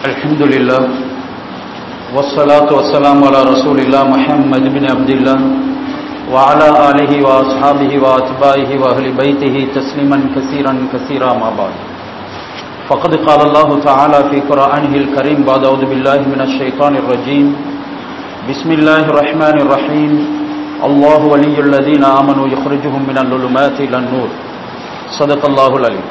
الحمد لله والصلاة والسلام على رسول الله محمد بن عبد الله وعلى آله وأصحابه وأتباعه وأهل بيته تسليما كثيرا كثيرا ما بعد فقد قال الله تعالى في قرآنه الكريم بعد أعوذ بالله من الشيطان الرجيم بسم الله الرحمن الرحيم الله ولي الذين آمنوا يخرجهم من الظلمات إلى النور صدق الله العليم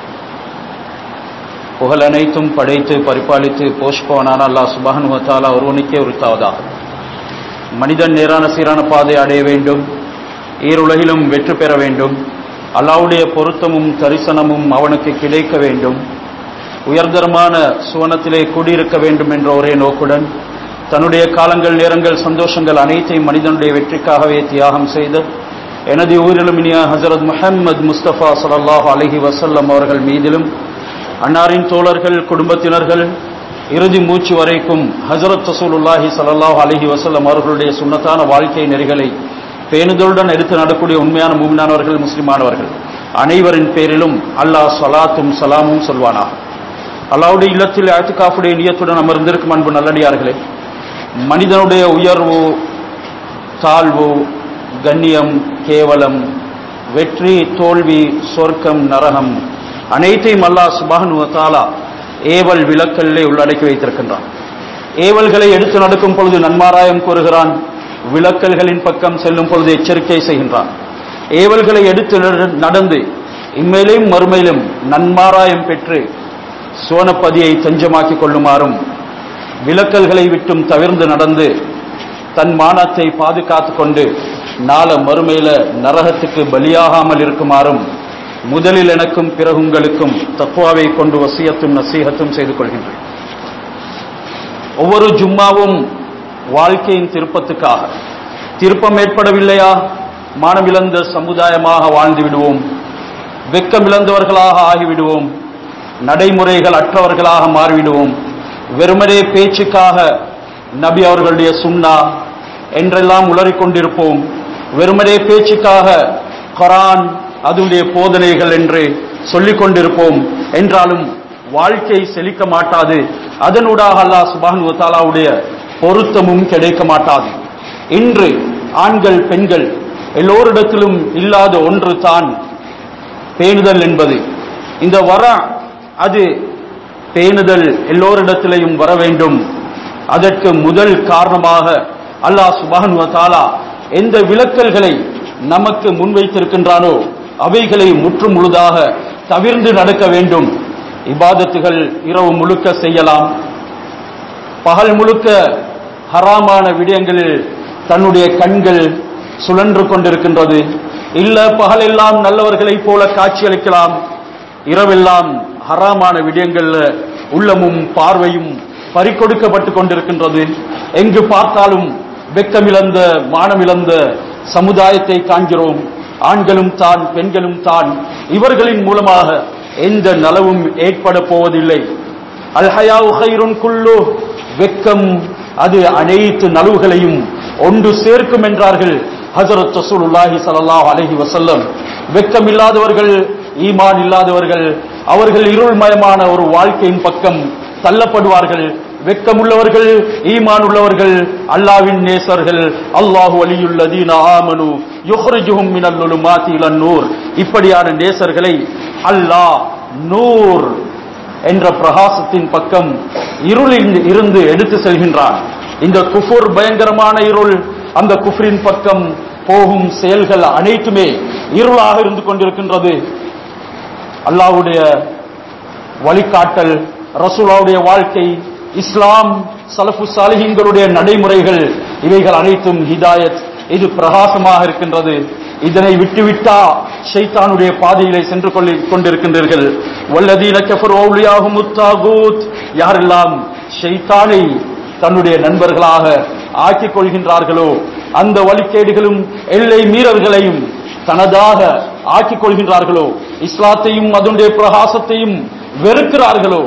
புகழ் அனைத்தும் படைத்து பரிபாலித்து போஷ்பவனான அல்லாஹ் சுபஹன் வத்தாலா ஒருவனுக்கே உரித்தாவதாக மனிதன் நேரான சீரான பாதை அடைய வேண்டும் ஈருலகிலும் வெற்றி பெற வேண்டும் அல்லாவுடைய பொருத்தமும் தரிசனமும் அவனுக்கு கிடைக்க வேண்டும் உயர்தரமான சுவனத்திலே குடியிருக்க வேண்டும் என்ற ஒரே நோக்குடன் தன்னுடைய காலங்கள் நேரங்கள் சந்தோஷங்கள் அனைத்தையும் மனிதனுடைய வெற்றிக்காகவே தியாகம் செய்து எனது ஊரிலும் இனிய ஹசரத் முஹம்மது முஸ்தபா சல்லாஹ் அலஹி வசல்லம் அவர்கள் மீதிலும் அன்னாரின் தோழர்கள் குடும்பத்தினர்கள் இறுதி மூச்சு வரைக்கும் ஹசரத் ரசூலுல்லாஹி சல்லாஹ் அலஹி வசல்லம் அவர்களுடைய சுண்ணத்தான வாழ்க்கை நெறிகளை பேணுதலுடன் எடுத்து நடக்கூடிய உண்மையான மூமினானவர்கள் முஸ்லிமானவர்கள் அனைவரின் பேரிலும் அல்லாஹ் சலாத்தும் சலாமும் சொல்வானா அல்லாவுடைய இல்லத்தில் ஆத்துக்காஃபுடைய நியத்துடன் அமர்ந்திருக்கும் அன்பு நல்லடியார்களே மனிதனுடைய உயர்வு தாழ்வு கண்ணியம் கேவலம் வெற்றி தோல்வி சொர்க்கம் நரகம் அனைத்தையும் அல்லாஹ் சுபானு தாலா ஏவல் விளக்கல்லே உள்ளடக்கி வைத்திருக்கின்றான் ஏவல்களை எடுத்து நடக்கும் பொழுது நன்மாராயம் கூறுகிறான் விளக்கல்களின் பக்கம் செல்லும் பொழுது எச்சரிக்கை செய்கின்றான் ஏவல்களை எடுத்து நடந்து இம்மையிலும் மறுமையிலும் நன்மாராயம் பெற்று சோனப்பதியை தஞ்சமாக்கிக் கொள்ளுமாறும் விளக்கல்களை விட்டும் தவிர்ந்து நடந்து தன் மானத்தை பாதுகாத்துக் கொண்டு நாள மறுமையில நரகத்துக்கு பலியாகாமல் இருக்குமாறும் முதலில் எனக்கும் பிறகு உங்களுக்கும் தத்துவாவை கொண்டு வசியத்தும் நசீகத்தும் செய்து கொள்கின்றேன் ஒவ்வொரு ஜும்மாவும் வாழ்க்கையின் திருப்பத்துக்காக திருப்பம் ஏற்படவில்லையா மானமிழந்த சமுதாயமாக வாழ்ந்து விடுவோம் வெக்கமிழந்தவர்களாக ஆகிவிடுவோம் நடைமுறைகள் அற்றவர்களாக மாறிவிடுவோம் வெறுமனே பேச்சுக்காக நபி அவர்களுடைய சுண்ணா என்றெல்லாம் உளறிக் கொண்டிருப்போம் வெறுமனே பேச்சுக்காக கொரான் அதனுடைய போதனைகள் என்று சொல்லிக் கொண்டிருப்போம் என்றாலும் வாழ்க்கை செழிக்க மாட்டாது அதனூடாக அல்லாஹ் சுபான் தாலாவுடைய பொருத்தமும் கிடைக்க மாட்டாது இன்று ஆண்கள் பெண்கள் எல்லோரிடத்திலும் இல்லாத ஒன்று தான் பேணுதல் என்பது இந்த வர அது பேணுதல் எல்லோரிடத்திலையும் வர வேண்டும் அதற்கு முதல் காரணமாக அல்லாஹ் சுபான் தாலா எந்த விளக்கல்களை நமக்கு முன்வைத்திருக்கின்றானோ அவைகளை முற்று முழுதாக தவிர்ந்து நடக்க வேண்டும் இபாதத்துகள் இரவு முழுக்க செய்யலாம் பகல் முழுக்க ஹராமான விடயங்களில் தன்னுடைய கண்கள் சுழன்று கொண்டிருக்கின்றது இல்ல பகலெல்லாம் நல்லவர்களைப் போல காட்சியளிக்கலாம் இரவெல்லாம் ஹராமான விடயங்கள்ல உள்ளமும் பார்வையும் பறிக்கொடுக்கப்பட்டு கொண்டிருக்கின்றது எங்கு பார்த்தாலும் வெக்கமிழந்த மானமிழந்த சமுதாயத்தை காண்கிறோம் ஆண்களும் தான் பெண்களும் தான் இவர்களின் மூலமாக எந்த நலவும் ஏற்பட போவதில்லை அல்ஹயா குல்லு வெக்கம் அது அனைத்து நலவுகளையும் ஒன்று சேர்க்கும் என்றார்கள் ஹசரத் ரசூலுல்லாஹி ஸல்லல்லாஹு அலைஹி வஸல்லம் வெக்கம் இல்லாதவர்கள் ஈமான் இல்லாதவர்கள் அவர்கள் இருள்மயமான ஒரு வாழ்க்கையின் பக்கம் தள்ளப்படுவார்கள் வெக்கமுள்ளவர்கள் ஈமான் உள்ளவர்கள் அல்லாவின் நேசர்கள் அல்லாஹு அலியுல்லதீன ஆமனு யுஹ்ரிஜுஹும் மினல் லுலுமாத்தி இலன் நூர் இப்படியான நேசர்களை அல்லாஹ் நூர் என்ற பிரகாசத்தின் பக்கம் இருளில் இருந்து எடுத்து செல்கின்றான் இந்த குஃபுர் பயங்கரமான இருள் அந்த குஃபரின் பக்கம் போகும் செயல்கள் அனைத்துமே இருளாக இருந்து கொண்டிருக்கின்றது அல்லாவுடைய வழிகாட்டல் ரசூலாவுடைய வாழ்க்கை இஸ்லாம் சலஃபு சாலிஹிங்களுடைய நடைமுறைகள் இவைகள் அனைத்தும் ஹிதாயத் இது பிரகாசமாக இருக்கின்றது இதனை விட்டுவிட்டா ஷைத்தானுடைய பாதையிலே சென்று கொண்டிருக்கின்றீர்கள் வல்லதீன கஃபர் ஓலியாகும் முத்தாகூத் யாரெல்லாம் ஷைத்தானை தன்னுடைய நண்பர்களாக ஆக்கிக் கொள்கின்றார்களோ அந்த வழிகேடுகளும் எல்லை மீறல்களையும் தனதாக ஆக்கிக் கொள்கின்றார்களோ இஸ்லாத்தையும் அதனுடைய பிரகாசத்தையும் வெறுக்கிறார்களோ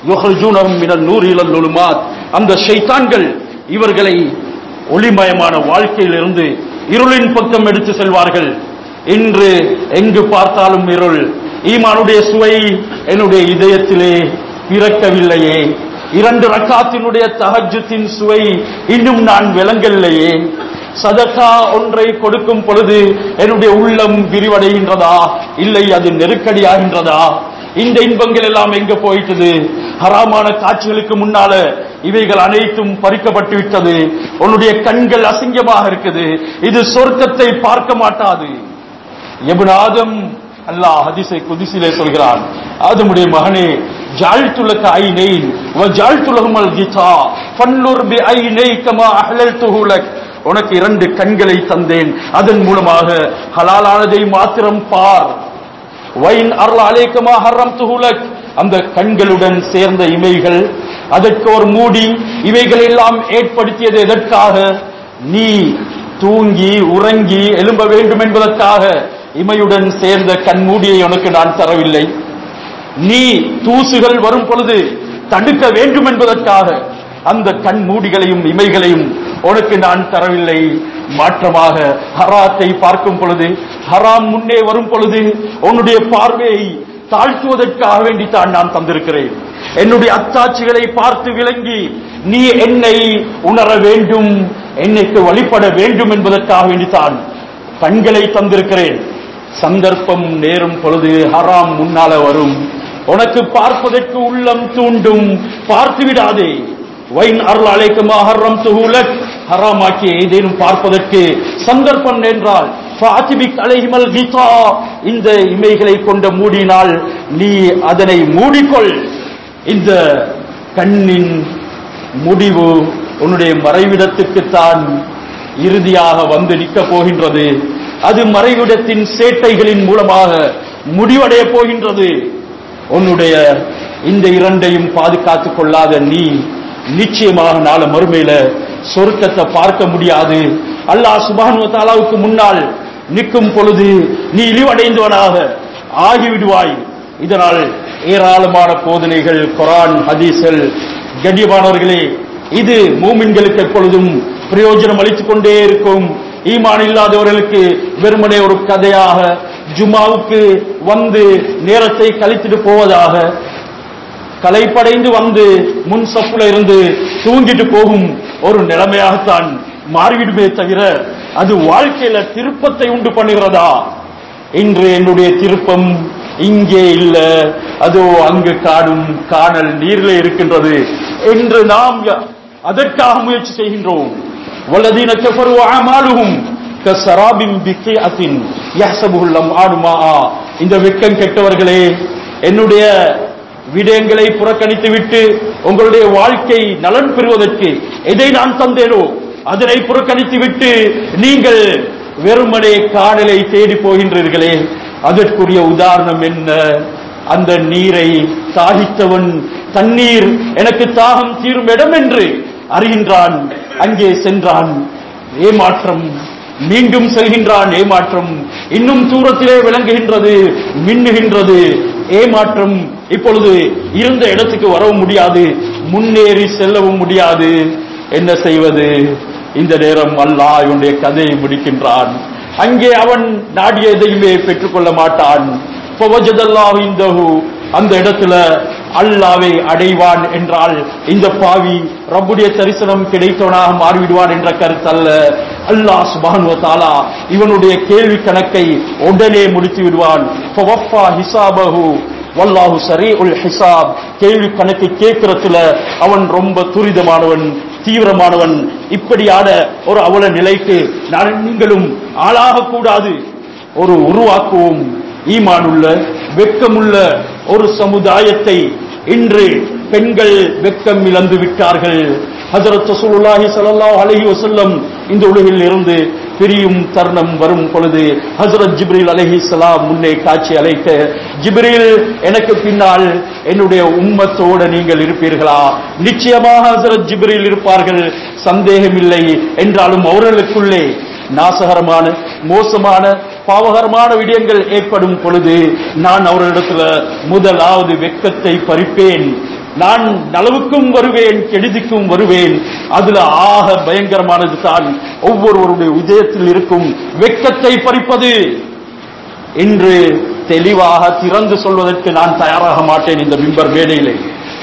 அந்த ஷைத்தான்கள் இவர்களை ஒளிமயமான வாழ்க்கையிலிருந்து இருளின் பக்கம் எடுத்து செல்வார்கள் இன்று எங்கு பார்த்தாலும் இருள் ஈமானுடைய சுவை என்னுடைய இதயத்திலே பிறக்கவில்லையே இரண்டு ரக்காத்தினுடைய தஹஜ்ஜுத்தின் சுவை இன்னும் நான் விளங்கவில்லையே சதகா ஒன்றை கொடுக்கும் பொழுது என்னுடைய உள்ளம் விரிவடைகின்றதா இல்லை அது நெருக்கடியாகின்றதா இந்த இன்பங்கள் எல்லாம் எங்க போயிட்டது ஹராமான காட்சிகளுக்கு முன்னால இவைகள் அனைத்தும் பறிக்கப்பட்டு விட்டது உன்னுடைய கண்கள் அசிங்கமாக இருக்குது இது சொர்க்கத்தை பார்க்க மாட்டாது எபுன் ஆதம் அல்லாஹ் ஹதீஸை குதிசிலே சொல்கிறான் ஆதமுடைய மகனே ஜாழ்த்துலக ஐனை வ ஜாழ்த்துலகுமல் கீதா ஃபன்னுர் பி ஐனை கமா அஹ்லல்துஹு லக் உனக்கு இரண்டு கண்களை தந்தேன் அதன் மூலமாக ஹலாலானதை மாத்திரம் பார் வைன் அருள் அலேக்கமா ஹர்ரம் துகுலக் அந்த கண்களுடன் சேர்ந்த இமைகள் அதற்கு ஒரு மூடி இவைகள் எல்லாம் ஏற்படுத்தியது எதற்காக நீ தூங்கி உறங்கி எழும்ப வேண்டும் என்பதற்காக இமையுடன் சேர்ந்த கண்மூடியை உனக்கு நான் தரவில்லை நீ தூசுகள் வரும் பொழுது தடுக்க வேண்டும் என்பதற்காக அந்த கண் மூடிகளையும் இமைகளையும் உனக்கு நான் தரவில்லை மாற்றமாக ஹராத்தை பார்க்கும் பொழுது ஹராம் முன்னே வரும் பொழுது உன்னுடைய பார்வையை தாழ்த்துவதற்காக வேண்டித்தான் நான் தந்திருக்கிறேன் என்னுடைய அத்தாட்சிகளை பார்த்து விளங்கி நீ என்னை உணர வேண்டும் என்னைக்கு வழிபட வேண்டும் என்பதற்காக வேண்டித்தான் கண்களை தந்திருக்கிறேன் சந்தர்ப்பம் நேரும் பொழுது ஹராம் முன்னால வரும் உனக்கு பார்ப்பதற்கு உள்ளம் தூண்டும் பார்த்து விடாதே வைன் அருள் அழைக்குமா ஹர்ரம் துஹூலக் ஹராமாக்கி ஏதேனும் பார்ப்பதற்கு சந்தர்ப்பம் என்றால் ஃபாத்திபிக் அலைஹிமல் கீதா இந்த இமைகளை கொண்ட மூடினால் நீ அதனை மூடிக்கொள் இந்த கண்ணின் முடிவு உன்னுடைய மறைவிடத்துக்குத்தான் இறுதியாக வந்து நிற்கப் போகின்றது அது மறைவிடத்தின் சேட்டைகளின் மூலமாக முடிவடைய போகின்றது உன்னுடைய இந்த இரண்டையும் பாதுகாத்துக் கொள்ளாத நீ நிச்சயமாக நாள மறுமையில சொர்க்கத்தை பார்க்க முடியாது அல்லாஹ் சுபானு தாலாவுக்கு முன்னால் நிற்கும் பொழுது நீ இழிவடைந்தவனாக ஆகிவிடுவாய் இதனால் ஏராளமான போதனைகள் குரான் ஹதீஸ்கள் கண்ணியமானவர்களே இது மூமின்களுக்கு எப்பொழுதும் பிரயோஜனம் அளித்துக் கொண்டே இருக்கும் ஈமான் இல்லாதவர்களுக்கு வெறுமனே ஒரு கதையாக ஜுமாவுக்கு வந்து நேரத்தை கழித்துட்டு போவதாக கலைப்படைந்து வந்து முன் சப்புல இருந்து தூங்கிட்டு போகும் ஒரு நிலைமையாகத்தான் மாறிவிடுமே தவிர அது வாழ்க்கையில திருப்பத்தை உண்டு பண்ணுகிறதா இன்று என்னுடைய திருப்பம் இங்கே இல்ல அதோ அங்கு காடும் காணல் நீரிலே இருக்கின்றது என்று நாம் ய- அதற்காக முயற்சி செய்கின்றோம் வல்லதீன கஃபரு அமாலுஹும் கஸராபின் பிக்கிஅத்தின் யஹ்சபுல் லம்ஆனு மாஆ இந்த வெக்கம் கெட்டவர்களே என்னுடைய விடயங்களை புறக்கணித்து விட்டு உங்களுடைய வாழ்க்கை நலன் பெறுவதற்கு எதை நான் தந்தேனோ அதனை புறக்கணித்து விட்டு நீங்கள் வெறுமனே காணலை தேடி போகின்றீர்களே அதற்குரிய உதாரணம் என்ன அந்த நீரை தாகித்தவன் தண்ணீர் எனக்கு தாகம் தீரும் இடம் என்று அறிகின்றான் அங்கே சென்றான் ஏமாற்றம் மீண்டும் செல்கின்றான் ஏமாற்றம் இன்னும் தூரத்திலே விளங்குகின்றது மின்னுகின்றது ஏமாற்றம் இப்பொழுது இருந்த இடத்துக்கு வரவும் முடியாது முன்னேறி செல்லவும் முடியாது என்ன செய்வது இந்த நேரம் அல்லாஹ் இவனுடைய கதையை முடிக்கின்றான் அங்கே அவன் நாடிய எதையுமே பெற்றுக்கொள்ள மாட்டான் ஃபவஜதல்லாஹு இந்தஹு அந்த இடத்துல அல்லாவை அடைவான் என்றால் இந்த பாவி ரப்புடைய தரிசனம் கிடைத்தவனாக மாறிவிடுவான் என்ற கருத்தல்ல அல்லாஹ் சுப்ஹானஹு வ தஆலா இவனுடைய கேள்வி கணக்கை உடனே முடித்து விடுவான் ஃபவஃபா ஹிசாபஹு வல்லாஹு சரீஉல் ஹிசாப் கேள்வி கணக்கு கேட்கிறதுல அவன் ரொம்ப துரிதமானவன் தீவிரமானவன் இப்படியான ஒரு அவல நிலைக்கு நான் நீங்களும் ஆளாக கூடாது ஒரு உருவாக்குவோம் ஈமானுள்ள வெக்கமுள்ள ஒரு சமுதாயத்தை இன்று பெண்கள் வெக்கம் இழந்து விட்டார்கள் ஹஜரத் ரசூலுல்லாஹி ஸல்லல்லாஹு அலைஹி வஸல்லம் இந்த உலகில் இருந்து பிரியும் தருணம் வரும் பொழுது ஹஜரத் ஜிப்ரீல் அலைஹிஸ்ஸலாம் முன்னே காட்சி அழைக்க ஜிப்ரீல் எனக்கு பின்னால் என்னுடைய உம்மத்தோடு நீங்கள் இருப்பீர்களா நிச்சயமாக ஹஜரத் ஜிப்ரீல் இருப்பார்கள் சந்தேகமில்லை என்றாலும் அவர்களுக்குள்ளே நாசகரமான மோசமான பாவகரமான விடயங்கள் ஏற்படும் பொழுது நான் அவர்களிடத்துல முதலாவது வெக்கத்தை பறிப்பேன் நான் நலவுக்கும் வருவேன் கெடுதிக்கும் வருவேன் அதுல ஆக பயங்கரமானது தான் ஒவ்வொருவருடைய உதயத்தில் இருக்கும் வெக்கத்தை பறிப்பது இன்று தெளிவாக திறந்து சொல்வதற்கு நான் தயாராக மாட்டேன் இந்த மிம்பர் மேடையிலே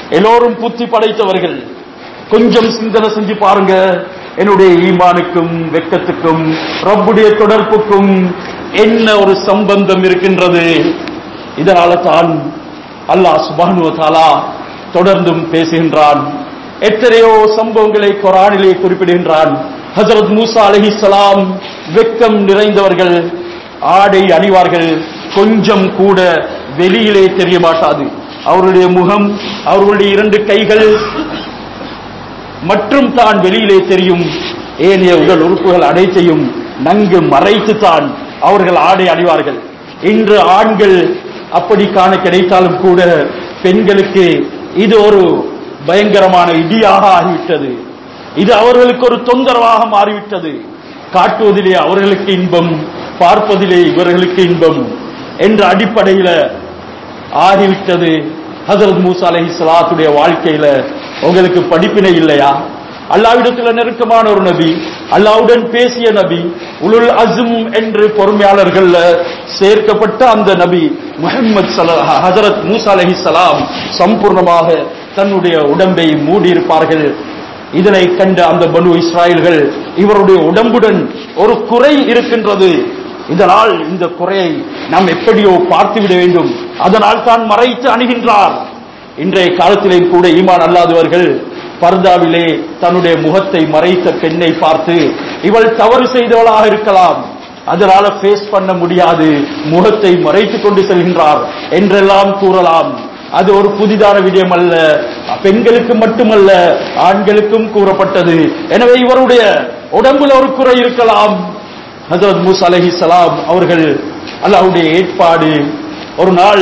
எல்லோரும் புத்தி படைத்தவர்கள் கொஞ்சம் சிந்தனை செஞ்சு பாருங்க என்னுடைய ஈமானுக்கும் வெக்கத்துக்கும் ரப்புடைய தொடர்புக்கும் என்ன ஒரு சம்பந்தம் இருக்கின்றது இதனால தான் அல்லாஹ் சுபானு தாலா தொடர்ந்தும் பேசுகின்றான் எத்தனையோ சம்பவங்களை குரானிலே குறிப்பிடுகின்றான் ஹசரத் மூசா அலைஹிஸ்ஸலாம் வெக்கம் நிறைந்தவர்கள் ஆடை அணிவார்கள் கொஞ்சம் கூட வெளியிலே தெரிய மாட்டாது அவருடைய முகம் அவர்களுடைய இரண்டு கைகள் மற்றும் தான் வெளியிலே தெரியும் ஏனைய உடல் உறுப்புகள் அனைத்தையும் நன்கு மறைத்து தான் அவர்கள் ஆடை அணிவார்கள் இன்று ஆண்கள் அப்படி காண கிடைத்தாலும் கூட பெண்களுக்கு இது ஒரு பயங்கரமான இடியாக ஆகிவிட்டது இது அவர்களுக்கு ஒரு தொந்தரவாக மாறிவிட்டது காட்டுவதிலே அவர்களுக்கு இன்பம் பார்ப்பதிலே இவர்களுக்கு இன்பம் என்ற அடிப்படையில ஆகிவிட்டது ஹசரத் மூசா அலஹி சலாத்துடைய வாழ்க்கையில உங்களுக்கு படிப்பினை இல்லையா அல்லாவிடத்துல நெருக்கமான ஒரு நபி அல்லாவுடன் பேசிய நபி உலுல் அசும் என்று பொறுமையாளர்கள் சேர்க்கப்பட்ட அந்த நபி முஹம்மது ஹசரத் மூசா அலஹி சலாம் சம்பூர்ணமாக தன்னுடைய உடம்பை மூடியிருப்பார்கள் இதனை கண்ட அந்த பனு இஸ்ராயல்கள் இவருடைய உடம்புடன் ஒரு குறை இருக்கின்றது இதனால் இந்த குறையை நாம் எப்படியோ பார்த்துவிட வேண்டும் அதனால் தான் மறைத்து அணுகின்றார் இன்றைய காலத்திலே கூட ஈமான் அல்லாதவர்கள் பர்தாவிலே தன்னுடைய முகத்தை மறைத்த பெண்ணை பார்த்து இவள் தவறு செய்தவளாக இருக்கலாம் அதனால ஃபேஸ் பண்ண முடியாது முகத்தை மறைத்துக் கொண்டு செல்கின்றார் என்றெல்லாம் கூறலாம் அது ஒரு புதிதான விடயம் அல்ல பெண்களுக்கு மட்டுமல்ல ஆண்களுக்கும் கூறப்பட்டது எனவே இவருடைய உடம்புல ஒரு குறை இருக்கலாம் ஹசரத் மூசா அலஹி சலாம் அவர்கள் அல்லாவுடைய ஏற்பாடு ஒரு நாள்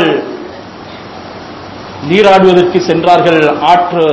நீராடுவதற்கு சென்றார்கள் ஆற்று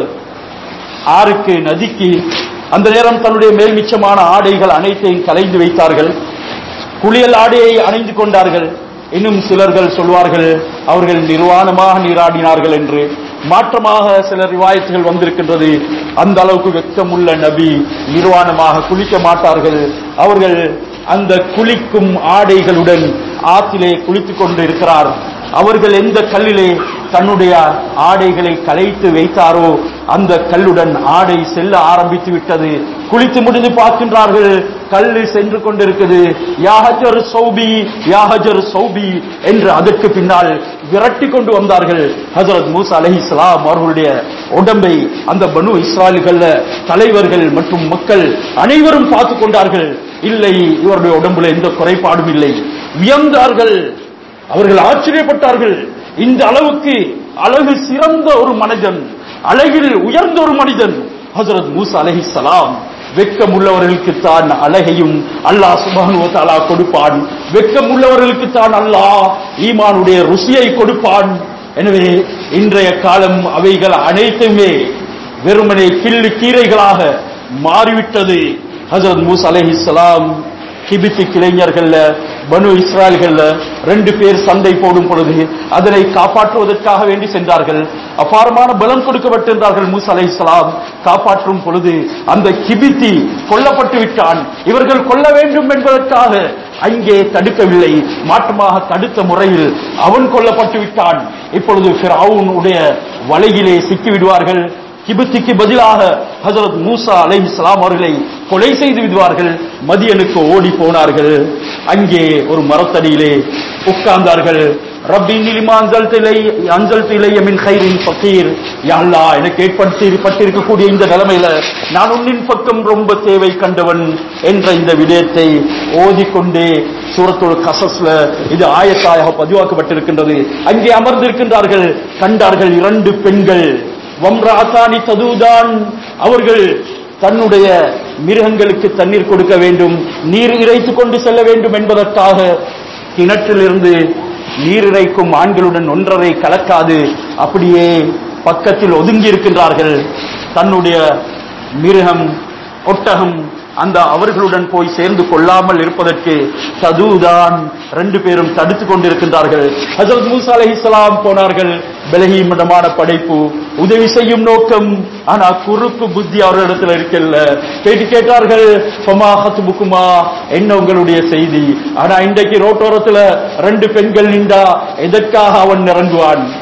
ஆறுக்கு நதிக்கு அந்த நேரம் தன்னுடைய மேல் மிச்சமான ஆடைகள் அனைத்தையும் கலைந்து வைத்தார்கள் குளியல் ஆடையை அணிந்து கொண்டார்கள் இன்னும் சிலர்கள் சொல்வார்கள் அவர்கள் நிர்வாணமாக நீராடினார்கள் என்று மாற்றமாக சில ரிவாயத்துகள் வந்திருக்கின்றது அந்த அளவுக்கு வெக்கமுள்ள நபி நிர்வாணமாக குளிக்க மாட்டார்கள் அவர்கள் அந்த குளிக்கும் ஆடைகளுடன் ஆற்றிலே குளித்துக் கொண்டு இருக்கிறார் அவர்கள் எந்த கல்லிலே தன்னுடைய ஆடைகளை கலைத்து வைத்தாரோ அந்த கல்லுடன் ஆடை செல்ல ஆரம்பித்து விட்டது குளித்து முடிந்து பார்க்கின்றார்கள் கல்லு சென்று கொண்டிருக்குது யாஹஜர் சௌபி யாஹஜர் சௌபி என்று அதற்கு பின்னால் விரட்டி கொண்டு வந்தார்கள் ஹசரத் மூசா அலஹி சலாம் அவர்களுடைய உடம்பை அந்த பனு இஸ்ராயல்கள் தலைவர்கள் மற்றும் மக்கள் அனைவரும் பார்த்து கொண்டார்கள் இல்லை இவருடைய உடம்புல எந்த குறைபாடும் இல்லை வியந்தார்கள் அவர்கள் ஆச்சரியப்பட்டார்கள் இந்த அளவுக்கு அழகு சிறந்த ஒரு மனிதன் அழகில் உயர்ந்த ஒரு மனிதன் ஹசரத் மூசா அலஹி சலாம் வெக்கம் உள்ளவர்களுக்கு தான் அழகையும் அல்லாஹ் சுபானு தாலா கொடுப்பான் வெக்கம் உள்ளவர்களுக்கு தான் அல்லாஹ் ஈமானுடைய ருசியை கொடுப்பான் எனவே இன்றைய காலம் அவைகள் அனைத்துமே வெறுமனே கிள்ளு கீரைகளாக மாறிவிட்டது ஹசரத் மூசா அலஹி சலாம் கிபித்தி கிளைஞர்கள்ல பனு இஸ்ராயல்கள்ல ரெண்டு பேர் சண்டை போடும் பொழுது அதனை காப்பாற்றுவதற்காக வேண்டி சென்றார்கள் அபாரமான பலம் கொடுக்கப்பட்டிருந்தார்கள் மூசா அலை காப்பாற்றும் பொழுது அந்த கிபித்தி கொல்லப்பட்டு விட்டான் இவர்கள் கொல்ல வேண்டும் என்பதற்காக அங்கே தடுக்கவில்லை மாற்றமாக தடுத்த முறையில் அவன் கொல்லப்பட்டு விட்டான் இப்பொழுது உடைய வலையிலே சிக்கி விடுவார்கள் கிபுத்திக்கு பதிலாக ஹசரத் மூசா அலை இஸ்லாம் அவர்களை கொலை செய்து விடுவார்கள் மதியனுக்கு ஓடி போனார்கள் அங்கே ஒரு மரத்தடியிலே உட்கார்ந்தார்கள் ரப்பி நிலிமா அஞ்சல் திலை அஞ்சல் திலைய மின் கைரின் பக்கீர் யாழ்லா எனக்கு ஏற்படுத்தி பட்டிருக்கக்கூடிய இந்த நிலைமையில நான் உன்னின் பக்கம் ரொம்ப தேவை கண்டவன் என்ற இந்த விடயத்தை ஓதிக்கொண்டே சூரத்தோட கசஸ்ல இது ஆயத்தாயாக பதிவாக்கப்பட்டிருக்கின்றது அங்கே அமர்ந்திருக்கின்றார்கள் கண்டார்கள் இரண்டு பெண்கள் வம்ராசானி ததுதான் அவர்கள் தன்னுடைய மிருகங்களுக்கு தண்ணீர் கொடுக்க வேண்டும் நீர் இறைத்துக் கொண்டு செல்ல வேண்டும் என்பதற்காக கிணற்றிலிருந்து நீர் இறைக்கும் ஆண்களுடன் ஒன்றரை கலக்காது அப்படியே பக்கத்தில் ஒதுங்கி இருக்கின்றார்கள் தன்னுடைய மிருகம் ஒட்டகம் அந்த அவர்களுடன் போய் சேர்ந்து கொள்ளாமல் இருப்பதற்கு ததுதான் ரெண்டு பேரும் தடுத்துக் கொண்டிருக்கின்றார்கள் ஹசரத் மூசா அலைஹிஸ்ஸலாம் போனார்கள் பலகீனமான படைப்பு உதவி செய்யும் நோக்கம் ஆனா குறுக்கு புத்தி அவர்களிடத்தில் இருக்கல்ல கேட்டு கேட்டார்கள் ஃபமா ஹத்துபுக்குமா என்ன உங்களுடைய செய்தி ஆனா இன்றைக்கு ரோட்டோரத்துல ரெண்டு பெண்கள் நின்றா எதற்காக அவன் இறங்குவான்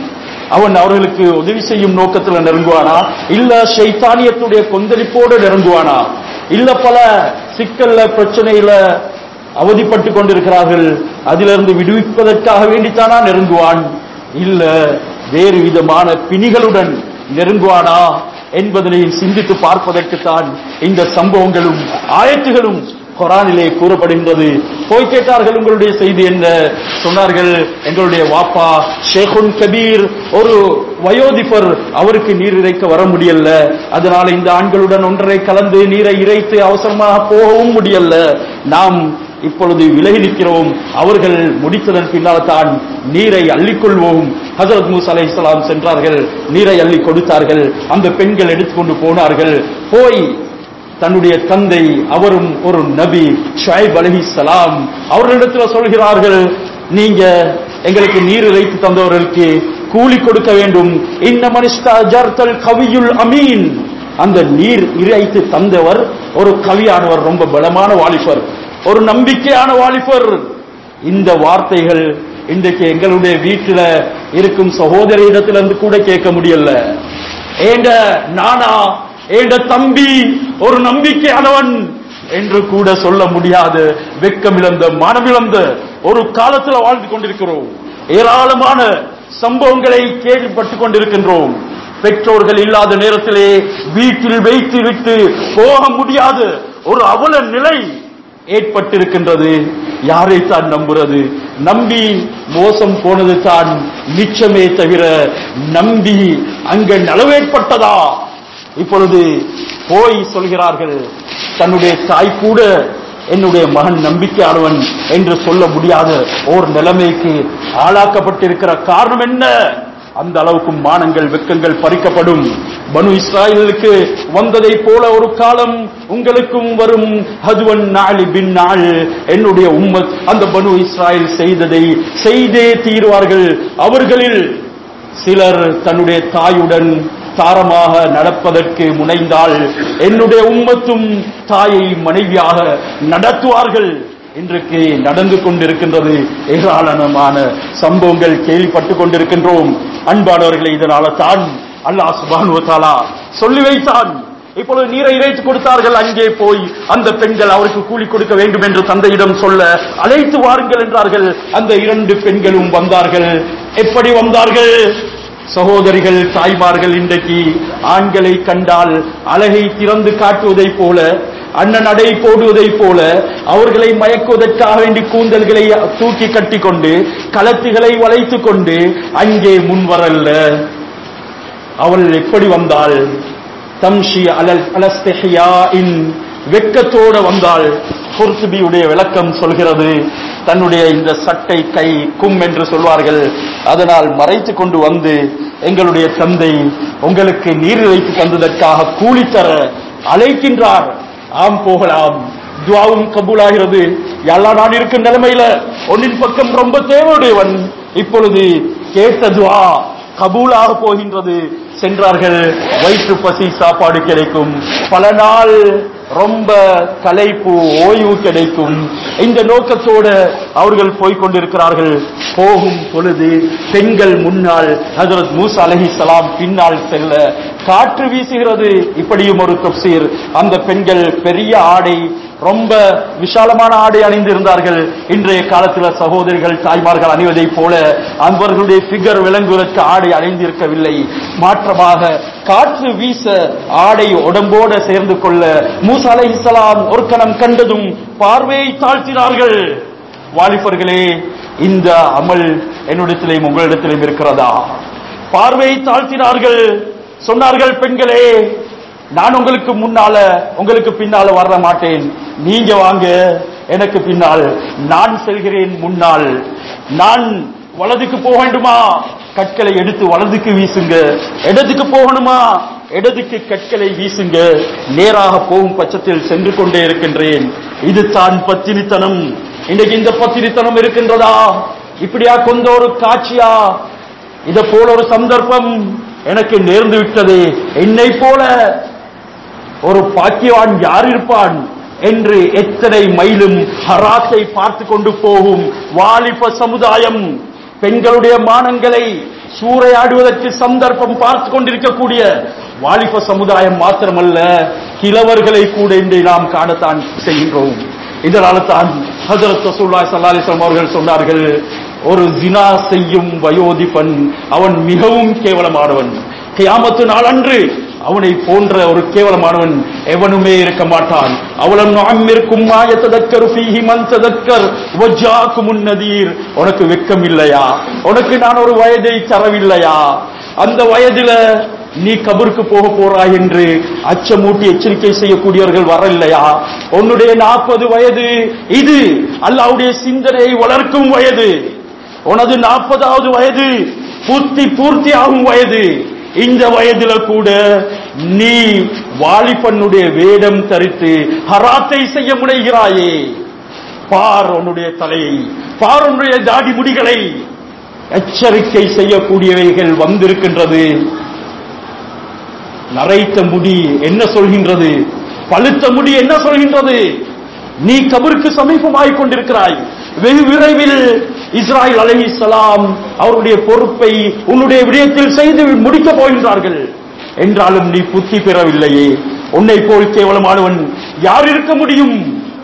அவன் அவர்களுக்கு உதவி செய்யும் நோக்கத்தில் நெருங்குவானா இல்ல ஷைத்தானியத்துடைய கொந்தளிப்போடு நெருங்குவானா இல்ல பல சிக்கல்ல பிரச்சனையில அவதிப்பட்டு கொண்டிருக்கிறார்கள் அதிலிருந்து விடுவிப்பதற்காக வேண்டித்தானா நெருங்குவான் இல்ல வேறு விதமான பிணிகளுடன் நெருங்குவானா என்பதனை சிந்தித்து பார்ப்பதற்குத்தான் இந்த சம்பவங்களும் ஆயத்துகளும் குரானிலே கூறப்படுகின்றது போய் கேட்டார்கள் உங்களுடைய செய்தி என்ன சொன்னார்கள் எங்களுடைய வாப்பா ஷேகுன் கபீர் ஒரு வயோதிபர் அவருக்கு நீர் இறைக்க வர முடியல அதனால இந்த ஆண்களுடன் ஒன்றரை கலந்து நீரை இறைத்து அவசரமாக போகவும் முடியல நாம் இப்பொழுது விலகி நிற்கிறோம் அவர்கள் முடித்ததன் பின்னால் தான் நீரை அள்ளிக்கொள்வோம் ஹசரத் மூசா அலைஹிஸ்ஸலாம் சென்றார்கள் நீரை அள்ளி கொடுத்தார்கள் அந்த பெண்கள் எடுத்துக்கொண்டு போனார்கள் போய் தன்னுடைய தந்தை அவரும் ஒரு நபி ஷுஐப் அலைஹிஸ்ஸலாம் அவர்களிடத்தில் சொல்கிறார்கள் நீங்க எங்களுக்கு நீர் இறைத்து தந்தவர்களுக்கு கூலி கொடுக்க வேண்டும் இந்த மனிஷ்டா ஜர்தல் கவியுல் அமீன் அந்த நீர் இறைத்து தந்தவர் ஒரு கவியானவர் ரொம்ப பலமான வாலிபர் ஒரு நம்பிக்கையான வாலிபர் இந்த வார்த்தைகள் இன்றைக்கு எங்களுடைய வீட்டில இருக்கும் சகோதரியிடத்திலிருந்து கூட கேட்க முடியல ஏண்ட நானா ஏண்ட தம்பி ஒரு நம்பிக்கையானவன் என்று கூட சொல்ல முடியாது வெக்கமிழந்த மனமிழந்த ஒரு காலத்துல வாழ்ந்து கொண்டிருக்கிறோம் ஏராளமான சம்பவங்களை கேள்விப்பட்டுக் கொண்டிருக்கின்றோம் பெற்றோர்கள் இல்லாத நேரத்திலே வீட்டில் வைத்து விட்டு போக முடியாத ஒரு அவல நிலை ஏற்பட்டிருக்கின்றது யாரை தான் நம்புறது நம்பி மோசம் போனது தான் மிச்சமே தவிர நம்பி அங்க நலவேற்பட்டதா இப்பொழுது போய் சொல்கிறார்கள் தன்னுடைய தாய் கூட என்னுடைய மகன் நம்பிக்கையானவன் என்று சொல்ல முடியாத ஓர் நிலைமைக்கு ஆளாக்கப்பட்டிருக்கிற காரணம் என்ன அந்த அளவுக்கு மானங்கள் வெக்கங்கள் பறிக்கப்படும் பனு இஸ்ராயலுக்கு வந்ததை போல ஒரு காலம் உங்களுக்கும் வரும் ஹதுவன் நாளி பின் நாள் என்னுடைய உம்மத் அந்த பனு இஸ்ராயல் செய்ததை செய்தே தீர்வார்கள் அவர்களில் சிலர் தன்னுடைய தாயுடன் தாரமாக நடப்பதற்கு முனைந்தால் என்னுடைய உம்மத்தும் தாயை மனைவியாக நடத்துவார்கள் இன்றைக்கு நடந்து கொண்டிருக்கின்றது ஏராளமான சம்பவங்கள் கேள்விப்பட்டுக் கொண்டிருக்கின்றோம் அன்பானவர்களை இதனால தான் அல்லாஹ் சுபானு தாலா சொல்லி வைத்தான் இப்பொழுது நீரை இறைத்து கொடுத்தார்கள் அங்கே போய் அந்த பெண்கள் அவருக்கு கூலி கொடுக்க வேண்டும் என்று தந்தையிடம் சொல்ல அழைத்து வாருங்கள் என்றார்கள் அந்த இரண்டு பெண்களும் வந்தார்கள் எப்படி வந்தார்கள் சகோதரிகள் தாய்மார்கள் இன்றைக்கு ஆண்களை கண்டால் அழகை திறந்து காட்டுவதைப் போல அண்ணன் அடை போடுவதைப் போல அவர்களை மயக்குவதற்காக வேண்டி கூந்தல்களை தூக்கி கட்டிக்கொண்டு களத்துகளை வளைத்துக் கொண்டு அங்கே முன்வரல்ல அவள் எப்படி வந்தாள் தம்ஷி அலல் அலஸ்தஹியா இன் வெட்கத்தோட வந்தாள் குர்துபியுடைய விளக்கம் சொல்கிறது தன்னுடைய இந்த சட்டை கை கும் என்று சொல்வார்கள் அதனால் மறைத்து கொண்டு வந்து எங்களுடைய தந்தை உங்களுக்கு நீர் வைத்து தந்ததற்காக கூலி தர அழைக்கின்றார் ஆம் போகலாம் துவாவும் கபூலாகிறது எல்லா நான் இருக்கும் நிலைமையில ஒன்னின் பக்கம் ரொம்ப தேவையுடையவன் இப்பொழுது கேட்ட துவா கபூலாக போகின்றது சென்றார்கள் வயிற்று பசி சாப்பாடு கிடைக்கும் பல நாள் ரொம்ப களைப்பு ஓய்வு கிடைக்கும் இந்த நோக்கத்தோட அவர்கள் போய்க் கொண்டிருக்கிறார்கள் போகும் பொழுது பெண்கள் முன்னால் ஹஜரத் மூசா அலஹி சலாம் பின்னால் செல்ல காற்று வீசுகிறது இப்படியும் ஒரு தப்சீர் அந்த பெண்கள் பெரிய ஆடை ரொம்ப விசாலமான ஆடை அணிந்திருந்தார்கள் இன்றைய காலத்தில் சகோதரிகள் தாய்மார்கள் அணிவதைப் போல அவர்களுடைய பிகர் விளங்குவதற்கு ஆடை அணிந்திருக்கவில்லை மாற்றமாக காற்று வீச ஆடை உடம்போட சேர்ந்து கொள்ள மூசா அலைஹிஸ்ஸலாம் ஒரு கணம் கண்டதும் பார்வையை தாழ்த்தினார்கள் வாலிபர்களே இந்த அமல் என்னிடத்திலேயும் உங்களிடத்திலும் இருக்கிறதா பார்வையை தாழ்த்தினார்கள் சொன்னார்கள் பெண்களே நான் உங்களுக்கு முன்னால உங்களுக்கு பின்னால வர மாட்டேன் நீங்க வாங்க எனக்கு பின்னால் நான் செல்கிறேன் முன்னால் நான் வலதுக்கு போக வேண்டுமா கற்களை எடுத்து வலதுக்கு வீசுங்க இடத்துக்கு போகணுமா இடத்துக்கு கற்களை வீசுங்க நேராக போகும் பட்சத்தில் சென்று கொண்டே இருக்கின்றேன் இது தான் பத்தினித்தனம் இன்னைக்கு இந்த பத்தினித்தனம் இருக்கின்றதா இப்படியா கொண்ட ஒரு காட்சியா இத போல ஒரு சந்தர்ப்பம் எனக்கு நேர்ந்து விட்டது என்னை போல ஒரு பாக்கியவான் யார் இருப்பான் என்று எத்தனை மைலும் ஹராத்தை பார்த்து கொண்டு போகும் வாலிப சமுதாயம் பெண்களுடைய மானங்களை சூறையாடுவதற்கு சந்தர்ப்பம் பார்த்து கொண்டிருக்கக்கூடிய வாலிப சமுதாயம் மாத்திரமல்ல கிழவர்களை கூட இன்று நாம் காணத்தான் செய்கின்றோம் இதனால தான் ஹஜரத் ரசூலுல்லாஹி ஸல்லல்லாஹு அலைஹி வஸல்லம் அவர்கள் சொன்னார்கள் ஒரு ஜினா செய்யும் வயோதிபன் அவன் மிகவும் கேவலமானவன் கியாமத்து நாளன்று அவனை போன்ற ஒரு கேவலமானவன் எவனுமே இருக்க மாட்டான் அவளன் அம்மிருக்கும் மாயத்ததக்கர் ஃபீஹி மன் ததக்கர் வஜாக்கு முன்னதீர் உனக்கு வெக்கம் இல்லையா உனக்கு நான் ஒரு வயதை தரவில்லையா அந்த வயதில நீ கபருக்கு போக போறாய் என்று அச்சமூட்டி எச்சரிக்கை செய்யக்கூடியவர்கள் வரலையா உன்னுடைய நாற்பது வயது இது அல்லாவுடைய சிந்தனையை வளர்க்கும் வயது உனது நாற்பதாவது வயது பூர்த்தி பூர்த்தி ஆகும் வயது இந்த வயதுல கூட நீ வாலிபனுடைய வேடம் தரித்து ஹராத்தை செய்ய முனைகிறாயே பார் உன்னுடைய தலையை பார் உன்னுடைய தாடி முடிகளை எச்சரிக்கை செய்யக்கூடியவைகள் வந்திருக்கின்றது நரைத்த முடி என்ன சொல்கின்றது பழுத்த முடி என்ன சொல்கின்றது நீ கபருக்கு சமீபமாய் கொண்டிருக்கிறாய் வெகு விரைவில் இஸ்ராயல் அலைஹிஸ்ஸலாம் அவருடைய பொறுப்பை உன்னுடைய விடயத்தில் செய்து முடிக்கப் போகின்றார்கள் என்றாலும் நீ புத்தி பெறவில்லையே உன்னை போல் கேவலமானவன் யார் இருக்க முடியும்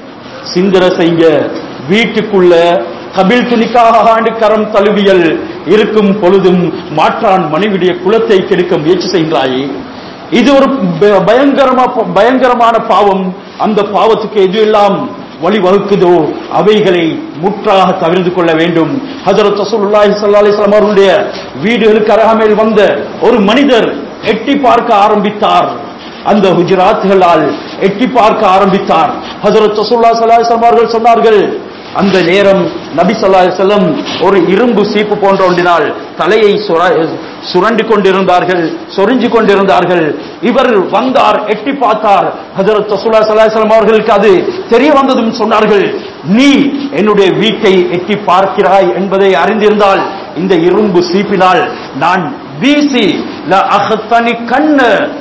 சிந்தன செய்ய வீட்டுக்குள்ள கபில் துணிக்காக ஆண்டு கரம் தழுவியல் இருக்கும் பொழுதும் மாற்றான் மனைவிடைய குலத்தை கெடுக்க முயற்சி செய்கிறாயே இது ஒரு ப- பயங்கரமா பயங்கரமான பாவம் அந்த பாவத்துக்கு எது எல்லாம் வழிவகுக்குதோ அவைகளை முற்றாக தவிர்த்து கொள்ள வேண்டும் ஹஜரத் ரசூலுல்லாஹி ஸல்லல்லாஹு அலைஹி வஸல்லம் அவர்களுடைய வீடுகளுக்கு அருகாமையில் வந்த ஒரு மனிதர் எட்டி பார்க்க ஆரம்பித்தார் அந்த குஜராத்களால் எட்டி பார்க்க ஆரம்பித்தார் ஹஜரத் ரசூலுல்லாஹி ஸல்லல்லாஹு அலைஹி வஸல்லம் அவர்கள் சொன்னார்கள் அந்த நேரம் நபி ஸல்லல்லாஹு அலைஹி வஸல்லம் ஒரு இரும்பு சீப்பு போன்ற ஒன்றினால் தலையை சுர- சுரண்டி கொண்டிருந்தார்கள் சொரிஞ்சு கொண்டிருந்தார்கள் இவர் வந்தார் எட்டி பார்த்தார் ஹஜரத் ரசூலுல்லாஹி ஸல்லல்லாஹு அலைஹி வஸல்லம் அவர்களுக்கு அது தெரிய வந்ததும் சொன்னார்கள் நீ என்னுடைய வீட்டை எட்டி பார்க்கிறாய் என்பதை அறிந்திருந்தால் இந்த இரும்பு சீப்பினால் நான் வீசி ல அஹ்தனி கண்ண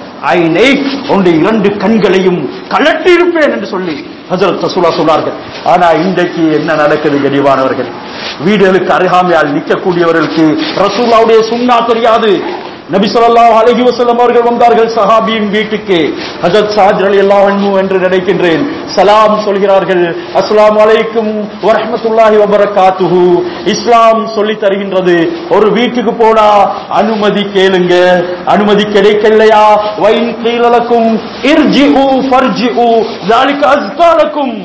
ஐனை உன்னுடைய இரண்டு கண்களையும் கலட்டி இருப்பேன் என்று சொல்லி ஹஜரத் ரசூலா சொன்னார்கள் ஆனா இன்றைக்கு என்ன நடக்குது கனிவானவர்கள் வீடுகளுக்கு அருகாமையால் நிற்கக்கூடியவர்களுக்கு ரசூலாவுடைய சுண்ணா தெரியாது நபி ஸல்லல்லாஹு அலைஹி வஸல்லம் அவர்கள் வந்தார்கள் சஹாபியின் வீட்டுக்கு ஹஜரத் சாஜ் ரலியல்லாஹு அன்ஹு என்று நினைக்கின்றேன் சலாம் சொல்கிறார்கள் அஸ்ஸலாமு அலைக்கும் வரஹ்மத்துல்லாஹி வபரகாத்துஹு இஸ்லாம் சொல்லி தருகின்றது ஒரு வீட்டுக்கு போனா அனுமதி கேளுங்க அனுமதி கிடைக்கலையா வைன் கீழலக்கும் இர்ஜிஉ ஃபர்ஜிஉ ذلك அஸ்கா லக்கும்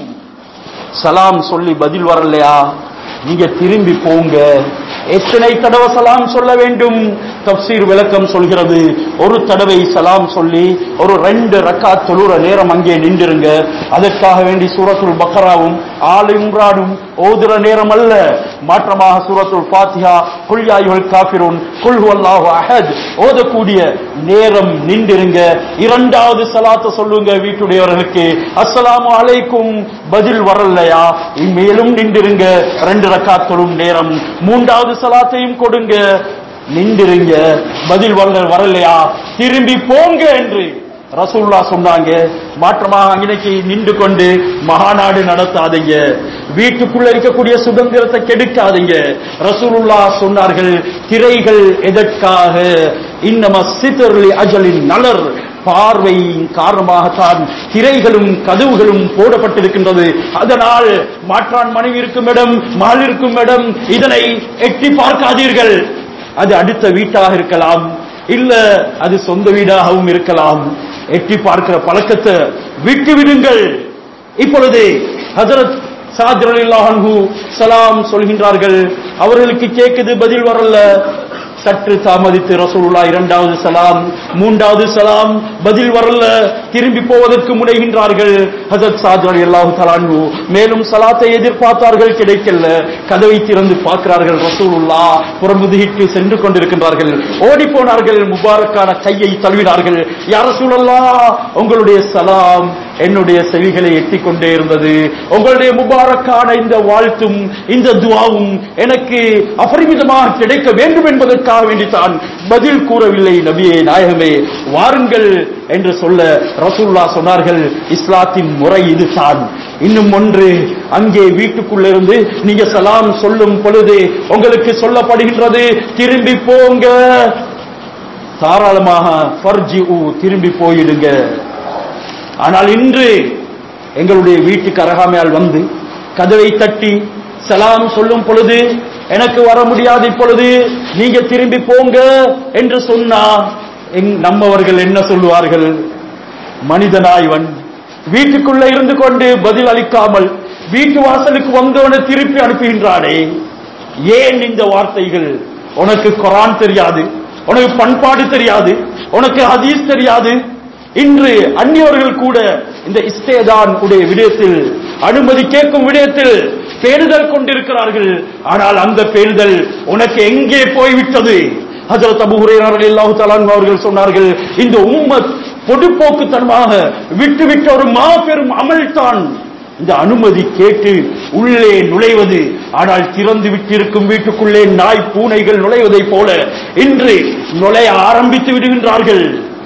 சலாம் சொல்லி பதில் வரலையா நீங்க திரும்பி போங்க எத்தனை தடவை சலாம் சொல்ல வேண்டும் தப்சீர் விளக்கம் சொல்கிறது ஒரு தடவை சலாம் சொல்லி ஒரு ரெண்டு ரக்கா தொழுற நேரம் அங்கே நின்றுருங்க அதற்காக வேண்டி சூரத்துல் பக்கராவும் ஆல் இம்ரானும் ஓதுற நேரம் அல்ல மாற்றமாக சூரத்துல் ஃபாத்திஹா குல் யாயுல் காஃபிரூன் குல் ஹுவல்லாஹு அஹத் ஓதக்கூடிய நேரம் நின்றுருங்க இரண்டாவது சலாத்தை சொல்லுங்க வீட்டுடையவர்களுக்கு அஸ்ஸலாமு அலைக்கும் பதில் வரலையா மேலும் நின்றுருங்க ரெண்டு ரக்காத் தொழும் நேரம் மூன்றாவது சலாத்தையும் கொடுங்க நின்றுருங்க பதில் வரல வரலையா திரும்பி போங்க என்று ரசூல்லா சொன்னாங்க மாற்றமாக இன்னைக்கு நின்று கொண்டு மகாநாடு நடத்தாதீங்க வீட்டுக்குள்ள இருக்கக்கூடிய சுதந்திரத்தை கெடுக்காதீங்க ரசூலுல்லா சொன்னார்கள் திரைகள் எதற்காக இன்னம சித்தர்லி அஜலின் நலர் பார்வையின் காரணமாகத்தான் திரைகளும் கதவுகளும் போடப்பட்டிருக்கின்றது அதனால் மாற்றான் மனைவி இருக்கும் இடம் மகள் இருக்கும் இடம் இதனை எட்டி பார்க்காதீர்கள் அது அடுத்த வீட்டாக இருக்கலாம் இல்ல அது சொந்த வீடாகவும் இருக்கலாம் எட்டி பார்க்கிற பழக்கத்தை விட்டு விடுங்கள் இப்பொழுது ஹஜரத் சாஜரலில்லாஹு சலாம் சொல்கின்றார்கள் அவர்களுக்கு கேக்குது பதில் வரல சற்று தாமதித்து ரசூலுல்லாஹ் இரண்டாவது சலாம் மூன்றாவது சலாம் பதில் வரல திரும்பி போவதற்கு முனைகின்றார்கள் ஹஜரத் சாத் ரலியல்லாஹு தஆலாஹு மேலும் சலாத்தை எதிர்பார்த்தார்கள் கிடைக்கல கதவை திறந்து பார்க்கிறார்கள் ரசூலுல்லாஹ் புறமுதுகிட்டு சென்று கொண்டிருக்கின்றார்கள் ஓடி போனார்கள் முபாரக்கான கையை தழுவினார்கள் யா ரசூலல்லாஹ் உங்களுடைய சலாம் என்னுடைய செவிகளை எட்டிக் கொண்டே இருந்தது உங்களுடைய முபாரக்கான இந்த வாழ்த்தும் இந்த துவாவும் எனக்கு அபரிமிதமாக கிடைக்க வேண்டும் என்பதற்காக வேண்டித்தான் பதில் கூறவில்லை நபியே நாயகமே வாருங்கள் என்று சொல்ல ரசூல்லா சொன்னார்கள் இஸ்லாத்தின் முறை இதுதான் இன்னும் ஒன்று அங்கே வீட்டுக்குள்ள இருந்து நீங்க சலாம் சொல்லும் பொழுது உங்களுக்கு சொல்லப்படுகின்றது திரும்பி போங்க தாராளமாக ஃபர்ஜி திரும்பி போயிடுங்க ஆனால் இன்று எங்களுடைய வீட்டுக்கு அருகாமையால் வந்து கதவை தட்டி சலாம் சொல்லும் பொழுது எனக்கு வர முடியாது இப்பொழுது நீங்க திரும்பி போங்க என்று சொன்னா எங் நம்மவர்கள் என்ன சொல்லுவார்கள் மனிதனாய்வன் வீட்டுக்குள்ள இருந்து கொண்டு பதில் அளிக்காமல் வீட்டு வாசலுக்கு வந்தவனை திருப்பி அனுப்புகின்றானே ஏன் இந்த வார்த்தைகள் உனக்கு குரான் தெரியாது உனக்கு பண்பாடு தெரியாது உனக்கு ஹதீஸ் தெரியாது இன்று அந்நியவர்கள் கூட இந்த இஸ்தேதான் உடைய விடயத்தில் அனுமதி கேட்கும் விடயத்தில் பேணுதல் கொண்டிருக்கிறார்கள் ஆனால் அந்த பேணுதல் உனக்கு எங்கே போய்விட்டது ஹஜரத் அபு ஹுரைரா ரலியல்லாஹு தஆலா அன்ஹு அவர்கள் சொன்னார்கள் இந்த உம்மத் பொடுப்போக்குத்தனமாக விட்டுவிட்ட ஒரு மாபெரும் அமல்தான் இந்த அனுமதி கேட்டு உள்ளே நுழைவது ஆனால் திறந்து விட்டிருக்கும் வீட்டுக்குள்ளே நாய் பூனைகள் நுழைவதைப் போல இன்று நுழைய ஆரம்பித்து விடுகின்றார்கள்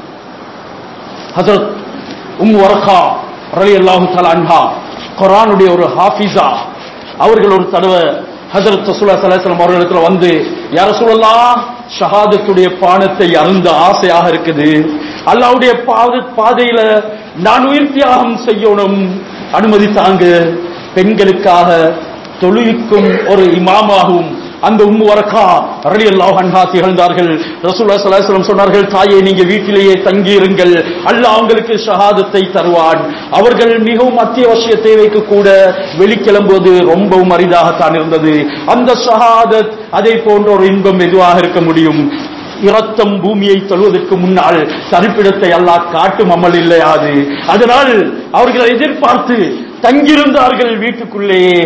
ஹசரத் உம் வரகா ரலியல்லாஹு தஆலா அன்ஹா குர்ஆனுடைய ஒரு ஹாஃபிஸா அவர்கள் ஒரு தடவை ஹஜரத் ரசூலுல்லாஹி ஸல்லல்லாஹு அலைஹி வஸல்லம் அவர்களிடத்துல வந்து யா ரசூலல்லாஹ் ஷஹாதத்துடைய பானத்தை அருந்த ஆசையாக இருக்குது அல்லாஹ்வுடைய பாத பாதையில நான் உயிர் தியாகம் செய்யணும் அனுமதி தாங்க பெண்களுக்காக தொழுவிக்கும் ஒரு இமாமாகவும் அந்த உம்மு வரக்கா ரலியல்லாஹு அன்ஹா திகழ்ந்தார்கள் ரசூலுல்லாஹி ஸல்லல்லாஹு அலைஹி வஸல்லம் சொன்னார்கள் தாயே நீங்க வீட்டிலேயே தங்கி இருங்கள் அல்லாஹ் உங்களுக்கு ஷஹாதத்தை தருவான் அவர்கள் மிகவும் அத்தியாவசிய தேவைக்கு கூட வெளிக்கிளம்புவது ரொம்பவும் அரிதாகத்தான் இருந்தது அந்த ஷஹாதத் அதை போன்ற ஒரு இன்பம் எதுவாக இருக்க முடியும் இரத்தம் பூமியை தழுவதற்கு முன்னால் தரிப்பிடத்தை அல்லாஹ் காட்டும் அமல் இல்லையாது அதனால் அவர்களை எதிர்பார்த்து தங்கியிருந்தார்கள் வீட்டுக்குள்ளேயே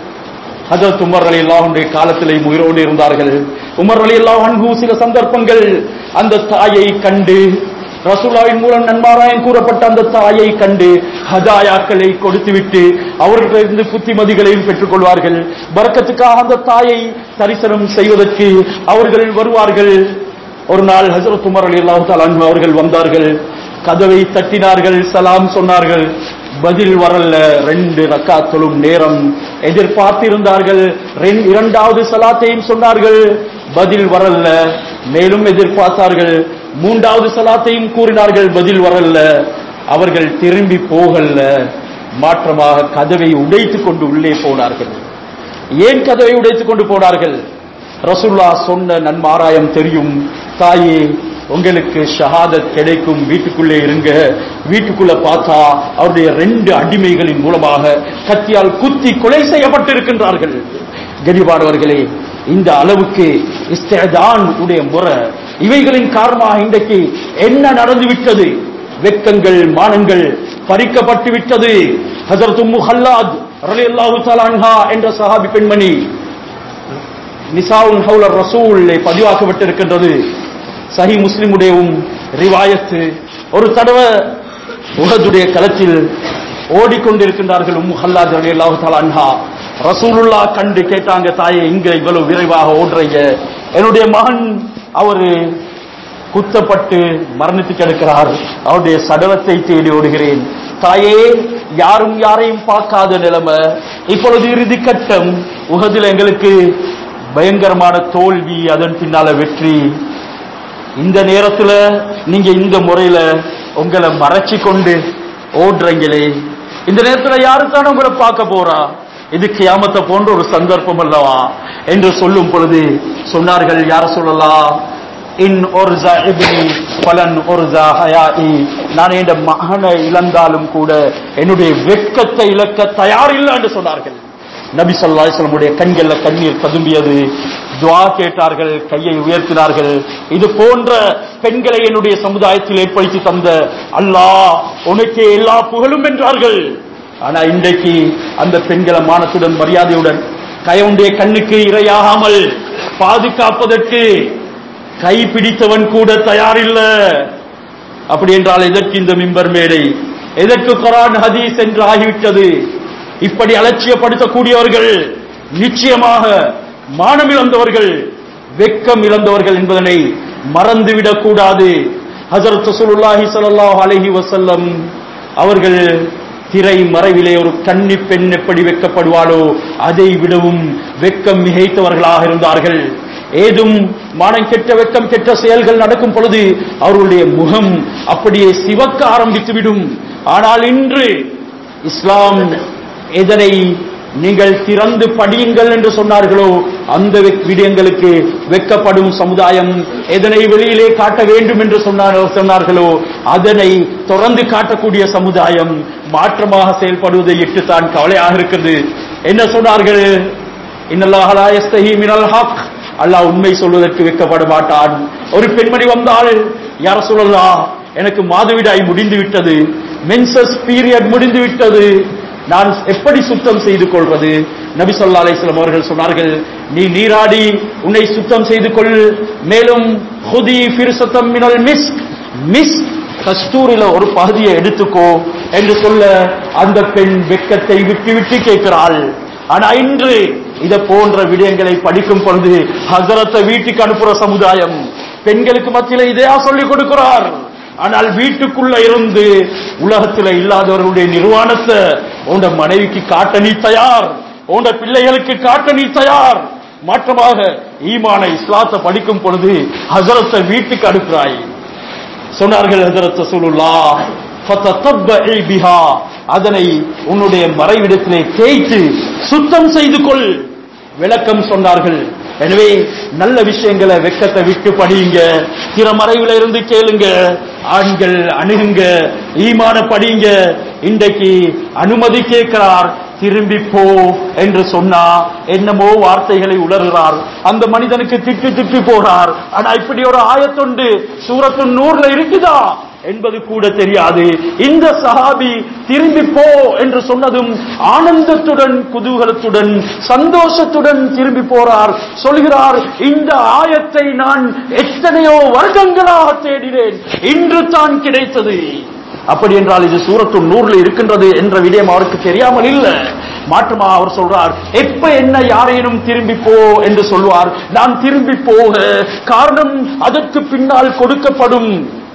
ஹஜரத் உமர் அலி அல்லாஹுடைய காலத்திலே உயிரோடு இருந்தார்கள் உமர் அலி அல்லாஹு சில சந்தர்ப்பங்கள் அந்த தாயை கண்டு ரசூலாவின் மூலம் நன்மாராயம் கூறப்பட்ட அந்த தாயை கண்டு ஹதாயாக்களை கொடுத்துவிட்டு அவர்களிடமிருந்து புத்திமதிகளையும் பெற்றுக் கொள்வார்கள் பறக்கத்துக்காக அந்த தாயை தரிசனம் செய்வதற்கு அவர்கள் வருவார்கள் ஒரு நாள் ஹசரத் உமர் அலி அல்லாஹு அவர்கள் வந்தார்கள் கதவை தட்டினார்கள் சலாம் சொன்னார்கள் பதில் வரல ரெண்டு ரக்கா தொழும் நேரம் எதிர்பார்த்திருந்தார்கள் ரெண்- இரண்டாவது சலாத்தையும் சொன்னார்கள் பதில் வரல மேலும் எதிர்பார்த்தார்கள் மூன்றாவது சலாத்தையும் கூறினார்கள் பதில் வரல அவர்கள் திரும்பி போகல மாற்றமாக கதவை உடைத்துக் கொண்டு உள்ளே போனார்கள் ஏன் கதவை உடைத்துக் கொண்டு போனார்கள் ரசூல்லா சொன்ன நன்மாராயம் தெரியும் தாயே உங்களுக்கு ஷஹாதத் கிடைக்கும் வீட்டுக்குள்ளே இருங்க வீட்டுக்குள்ள பார்த்தா அவருடைய ரெண்டு அடிமைகளின் மூலமாக கத்தியால் குத்தி கொலை செய்யப்பட்டிருக்கின்றார்கள் கரிபானவர்களே இந்த அளவுக்கு இஸ்தேதான் உடைய முறை இவைகளின் காரணமாக இன்றைக்கு என்ன நடந்துவிட்டது வெக்கங்கள் மானங்கள் பறிக்கப்பட்டு விட்டது ஹஜரத் உம்மு ஹல்லாத் ரலியல்லாஹு தஆலா அன்ஹா என்ற சஹாபி பெண்மணி நிசாவுன் ஹவுலர் ரசூல் பதிவாக்கப்பட்டிருக்கின்றது சஹி முஸ்லிமுடையவும் ரிவாயத்து ஒரு தடவை உஹதுடைய களத்தில் ஓடிக்கொண்டிருக்கின்றார்கள் உம்மு ஹல்லாத் ரலியல்லாஹு தஆலா அன்ஹா ரசூலுல்லா கண்டு கேட்டாங்க தாயே இங்க இவ்வளவு விரைவாக ஓடுறீங்க என்னுடைய மகன் அவரு குத்தப்பட்டு மரணித்து கிடக்கிறார் அவருடைய சடலத்தை தேடி ஓடுகிறேன் தாயே யாரும் யாரையும் பார்க்காத நிலைமை இப்பொழுது இறுதி கட்டம் உகதில் எங்களுக்கு பயங்கரமான தோல்வி அதன் பின்னால வெற்றி இந்த நேரத்துல நீங்க இந்த முறையில உங்களை மறைச்சு கொண்டு ஓடுறீங்களே இந்த நேரத்துல யாருக்கான உங்களை பார்க்க போறா இது கியாமத்தை போன்ற ஒரு சந்தர்ப்பம் அல்லவா என்று சொல்லும் பொழுது சொன்னார்கள் யார சொல்லலாம் இன் ஒர்சா இப்னி பலன் ஒர்சா ஹயாஇ நான் என் மகனை இழந்தாலும் கூட என்னுடைய வெட்கத்தை இழக்க தயாரில்லை என்று சொன்னார்கள் நபி ஸல்லல்லாஹு அலைஹி வஸல்லமுடைய கண்கள்ல கண்ணீர் ததும்பியது துஆ கேட்டார்கள் கையை உயர்த்தினார்கள் இது போன்ற பெண்களை என்னுடைய சமுதாயத்தில் ஏற்படுத்தி தந்த அல்லாஹ் உனக்கே எல்லா புகழும் என்றார்கள் ஆனா இன்றைக்கு அந்த பெண்களை மானத்துடன் மரியாதையுடன் கயவுடைய கண்ணுக்கு இரையாகாமல் பாதுகாப்பதற்கு கை பிடித்தவன் கூட தயாரில்ல அப்படி என்றால் எதற்கு இந்த மிம்பர் மேடை எதற்கு குரான் ஹதீஸ் என்று ஆகிவிட்டது இப்படி அலட்சியப்படுத்தக்கூடியவர்கள் நிச்சயமாக மானம் இழந்தவர்கள் வெக்கம் இழந்தவர்கள் என்பதனை மறந்துவிடக் கூடாது ஹஜரத் ரசூலுல்லாஹி ஸல்லல்லாஹு அலைஹி வஸல்லம் அவர்கள் திரை மறைவிலே ஒரு கன்னி பெண் எப்படி வெட்கப்படுவாளோ அதை விடவும் வெட்கம் மிகைத்தவர்களாக இருந்தார்கள் ஏதும் மானம் கெட்ட வெட்கம் கெட்ட செயல்கள் நடக்கும் பொழுது அவர்களுடைய முகம் அப்படியே சிவக்க ஆரம்பித்துவிடும் ஆனால் இன்று இஸ்லாம் எதனை நீங்கள் திறந்து படியுங்கள் என்று சொன்னார்களோ அந்த வெக்- விடயங்களுக்கு வெட்கப்படும் சமுதாயம் எதனை வெளியிலே காட்ட வேண்டும் என்று சொன்னார் சொன்னார்களோ அதனை தொடர்ந்து காட்டக்கூடிய சமுதாயம் மாற்றமாக செயல்படுவதை இட்டுத்தான் கவலையாக இருக்கிறது என்ன சொன்னார்கள் இன்னல்லாஹ் லா யஸ்தஹி மினல் ஹக் அல்லாஹ் உண்மை சொல்வதற்கு வெட்கப்பட மாட்டான் ஒரு பெண்மணி வந்தால் யார சொல்லலாம் எனக்கு மாதவிடாய் முடிந்து விட்டது மென்சஸ் பீரியட் முடிந்து விட்டது நான் எப்படி சுத்தம் செய்து கொள்வது நபி சொல்லா அலிஸ்லாம் அவர்கள் சொன்னார்கள் நீ நீராடி உன்னை சுத்தம் செய்து கொள் மேலும் ஹுதி ஃபிர்சத்தம் மினல் மிஸ்க் மிஸ்க் கஸ்தூரில ஒரு பகுதியை எடுத்துக்கோ என்று சொல்ல அந்த பெண் வெட்கத்தை விட்டு விட்டு கேட்கிறாள் ஆனா இன்று இத போன்ற விடயங்களை படிக்கும் பொழுது ஹசரத்தை வீட்டுக்கு அனுப்புற சமுதாயம் பெண்களுக்கு மத்தியில இதையா சொல்லிக் கொடுக்கிறார் ஆனால் வீட்டுக்குள்ள இருந்து உலகத்துல இல்லாதவர்களுடைய நிர்வாணத்தை உண்ட மனைவிக்கு காட்ட நீ தயார் உண்ட பிள்ளைகளுக்கு காட்ட நீ தயார் மாற்றமாக ஈமான இஸ்லாத்தை படிக்கும் பொழுது ஹசரத்தை வீட்டுக்கு அனுப்புறாய் சொன்னார்கள் ஹஜரத் ரசூலுல்லாஹ் ஃபதத்தப்பஇ பிஹா அதனை உன்னுடைய மறைவிடத்திலே தேய்த்து சுத்தம் செய்து கொள் விளக்கம் சொன்னார்கள் எனவே நல்ல விஷயங்களை வெக்கத்தை விட்டு படியுங்க திறமறைவில இருந்து கேளுங்க ஆண்கள் அணுகுங்க ஈமான படியுங்க இன்றைக்கு அனுமதி கேட்கிறார் திரும்பி போ என்று சொன்னா என்னமோ வார்த்தைகளை உளறுகிறார் அந்த மனிதனுக்கு திட்டு திட்டு போகிறார் ஆனா இப்படி ஒரு ஆயத்தொண்டு சூரத்து நூறுல இருக்குதா என்பது கூட தெரியாது இந்த சஹாபி திரும்பி போ என்று சொன்னதும் ஆனந்தத்துடன் குதூகலத்துடன் சந்தோஷத்துடன் திரும்பி போறார் சொல்கிறார் இந்த ஆயத்தை நான் எத்தனையோ வருடங்களாக தேடினேன் இன்று தான் கிடைத்தது அப்படி என்றால் இது சூரத்து நூறுல இருக்கின்றது என்ற விடயம் அவருக்கு தெரியாமல் இல்ல மாற்றமா அவர் சொல்றார் எப்ப என்ன யாரேனும் திரும்பி போ என்று சொல்வார் நான் திரும்பி போக காரணம் அதற்கு பின்னால் கொடுக்கப்படும்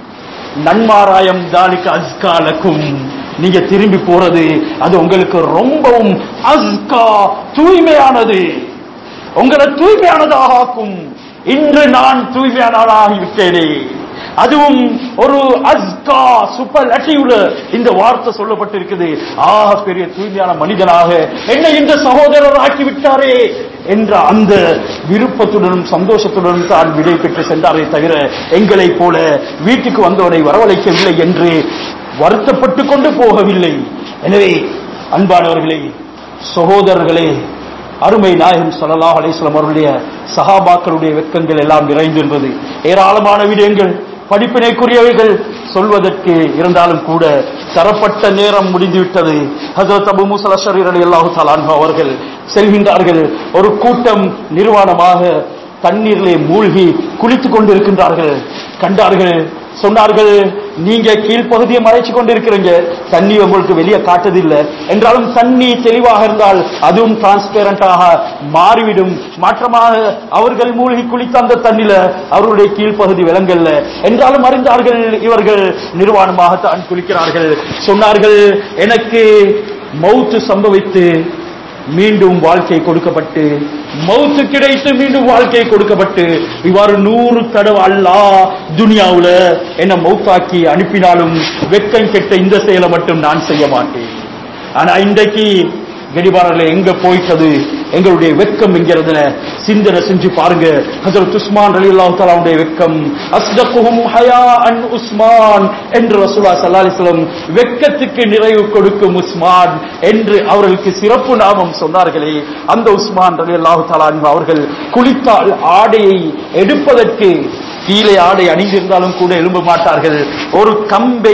நன்மாராயம் தாலிக்கு அஸ்காலக்கும் நீங்க திரும்பி போறது அது உங்களுக்கு ரொம்பவும் அஸ்கா தூய்மையானது உங்களை தூய்மையானதாக ஆக்கும் இன்று நான் தூய்மையானவனாகிவிட்டேனே அதுவும் ஒரு அஸ்கா சுப்பர்லட்டிவ்ல இந்த வார்த்தை சொல்லப்பட்டிருக்குது ஆக பெரிய தூய்மையான மனிதனாக என்னை இந்த சகோதரர் ஆக்கி விட்டாரே என்ற அந்த விருப்பத்துடனும் சந்தோஷத்துடனும் தான் விடை பெற்று சென்றாரே தவிர எங்களைப் போல வீட்டுக்கு வந்தவனை வரவழைக்கவில்லை என்று வருத்தப்பட்டு கொண்டு போகவில்லை எனவே அன்பானவர்களே சகோதரர்களே அருமை நாயகம் ஸல்லல்லாஹு அலைஹி வஸல்லம் அவர்களுடைய சஹாபாக்களுடைய வெட்கங்கள் எல்லாம் நிறைந்திருந்தது ஏராளமான விடயங்கள் படிப்பினைக்குரியவைகள் சொல்வதற்கு இருந்தாலும் கூட தரப்பட்ட நேரம் முடிந்துவிட்டது ஹஜரத் அபு மூசல் அஷரி ரலியல்லாஹு தஆலா அன்ஹு அவர்கள் செல்கின்றார்கள் ஒரு கூட்டம் நிர்வாணமாக தண்ணீரிலே மூழ்கி குளித்துக் கொண்டிருக்கின்றார்கள் கண்டார்கள் சொன்னார்கள் நீங்க கீழ்ப்பகுதியை மறைச்சு கொண்டிருக்கிறீங்க தண்ணி உங்களுக்கு வெளியே காட்டதில்லை என்றாலும் தண்ணி தெளிவாக இருந்தால் அதுவும் டிரான்ஸ்பேரண்டாக மாறிவிடும் மாற்றமாக அவர்கள் மூழ்கி குளித்த அந்த தண்ணில அவர்களுடைய கீழ்ப்பகுதி விலங்கல்ல என்றாலும் அறிந்தார்கள் இவர்கள் நிர்வாணமாகத்தான் குளிக்கிறார்கள் சொன்னார்கள் எனக்கு மௌத்து சம்பவித்து மீண்டும் வாழ்க்கை கொடுக்கப்பட்டு மௌத்து கிடைத்து மீண்டும் வாழ்க்கை கொடுக்கப்பட்டு இவ்வாறு நூறு தடவை அல்லா துனியாவுல என்ன மௌத்தாக்கி அனுப்பினாலும் வெக்கம் கெட்ட இந்த செயலை மட்டும் நான் செய்ய மாட்டேன் ஆனா இன்றைக்கு கடிபாரல எங்க போயிட்டது எங்களுடைய வெக்கம் என்கிறதுல சிந்தனை செஞ்சு பாருங்க ஹஜரத் உஸ்மான் ரலியல்லாஹு தஆலாவுடைய வெக்கம் அஸ்தகுஹும் ஹயா அன் உஸ்மான் என்று ரசூலுல்லாஹி ஸல்லல்லாஹு அலைஹி வஸல்லம் வெக்கத்துக்கு நிறைவு கொடுக்கும் உஸ்மான் என்று அவர்களுக்கு சிறப்பு நாமம் சொன்னார்களே அந்த உஸ்மான் ரலியல்லாஹு தஆலா அன்ஹு அவர்கள் குளித்தால் ஆடையை எடுப்பதற்கு கீழே ஆடை அணிந்திருந்தாலும் கூட எழும்ப மாட்டார்கள் ஒரு கம்பை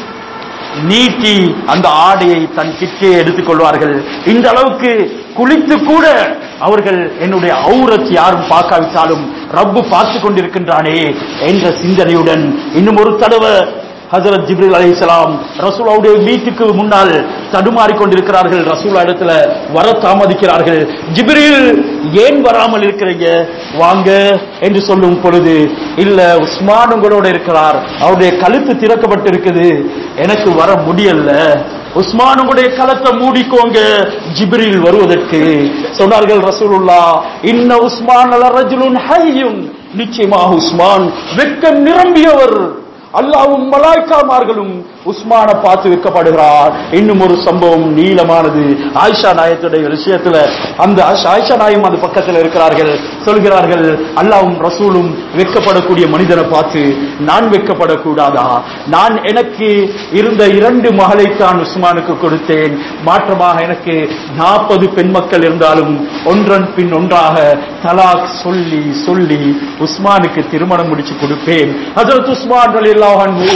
நீட்டி அந்த ஆடையை தன் கிட்டே எடுத்துக் கொள்வார்கள் இந்த அளவுக்கு குளித்து கூட அவர்கள் என்னுடைய ஔரத் யாரும் பார்க்காவிட்டாலும் ரப்பு பார்த்து கொண்டிருக்கின்றானே என்ற சிந்தனையுடன் இன்னும் ஒரு தடவை ஹசரத் ஜிப்ரில் அலைஹிஸ்ஸலாம் ரசூலாவுடைய வீட்டுக்கு முன்னால் தடுமாறிக் கொண்டிருக்கிறார்கள் ரசூலா இடத்துல வர தாமதிக்கிறார்கள் ஜிப்ரில் ஏன் வராமல் இருக்கிறீங்க வாங்க என்று சொல்லும் பொழுது இல்ல உஸ்மான் உங்களோட இருக்கிறார் அவருடைய கழுத்து திறக்கப்பட்டிருக்குது எனக்கு வர முடியல உஸ்மான் உங்களுடைய களத்தை மூடிக்கோங்க ஜிப்ரில் வருவதற்கு சொன்னார்கள் ரசூலுல்லா இன்ன உஸ்மான் அல ரஜுலுன் ஹய்யுன் நிச்சயமாக உஸ்மான் வெக்கம் நிரம்பியவர் அல்லாவும் மலாய்க்காமார்களும் உஸ்மான பார்த்து வைக்கப்படுகிறார் இன்னும் ஒரு சம்பவம் நீளமானது ஆயிஷா நாயத்துடைய விஷயத்துல அந்த ஆயிஷா- ஆயிஷா நாயும் அந்த பக்கத்தில் இருக்கிறார்கள் சொல்கிறார்கள் அல்லாவும் ரசூலும் வெக்கப்படக்கூடிய மனிதனை பார்த்து நான் வெக்கப்படக்கூடாதா நான் எனக்கு இருந்த இரண்டு மகளைத்தான் உஸ்மானுக்கு கொடுத்தேன் மாற்றமாக எனக்கு நாற்பது பெண் மக்கள் இருந்தாலும் ஒன்றன் பின் ஒன்றாக தலாக் சொல்லி சொல்லி உஸ்மானுக்கு திருமணம் முடிச்சு கொடுப்பேன் ஹஜரத் உஸ்மான் ரலியல்லாஹு அன்ஹு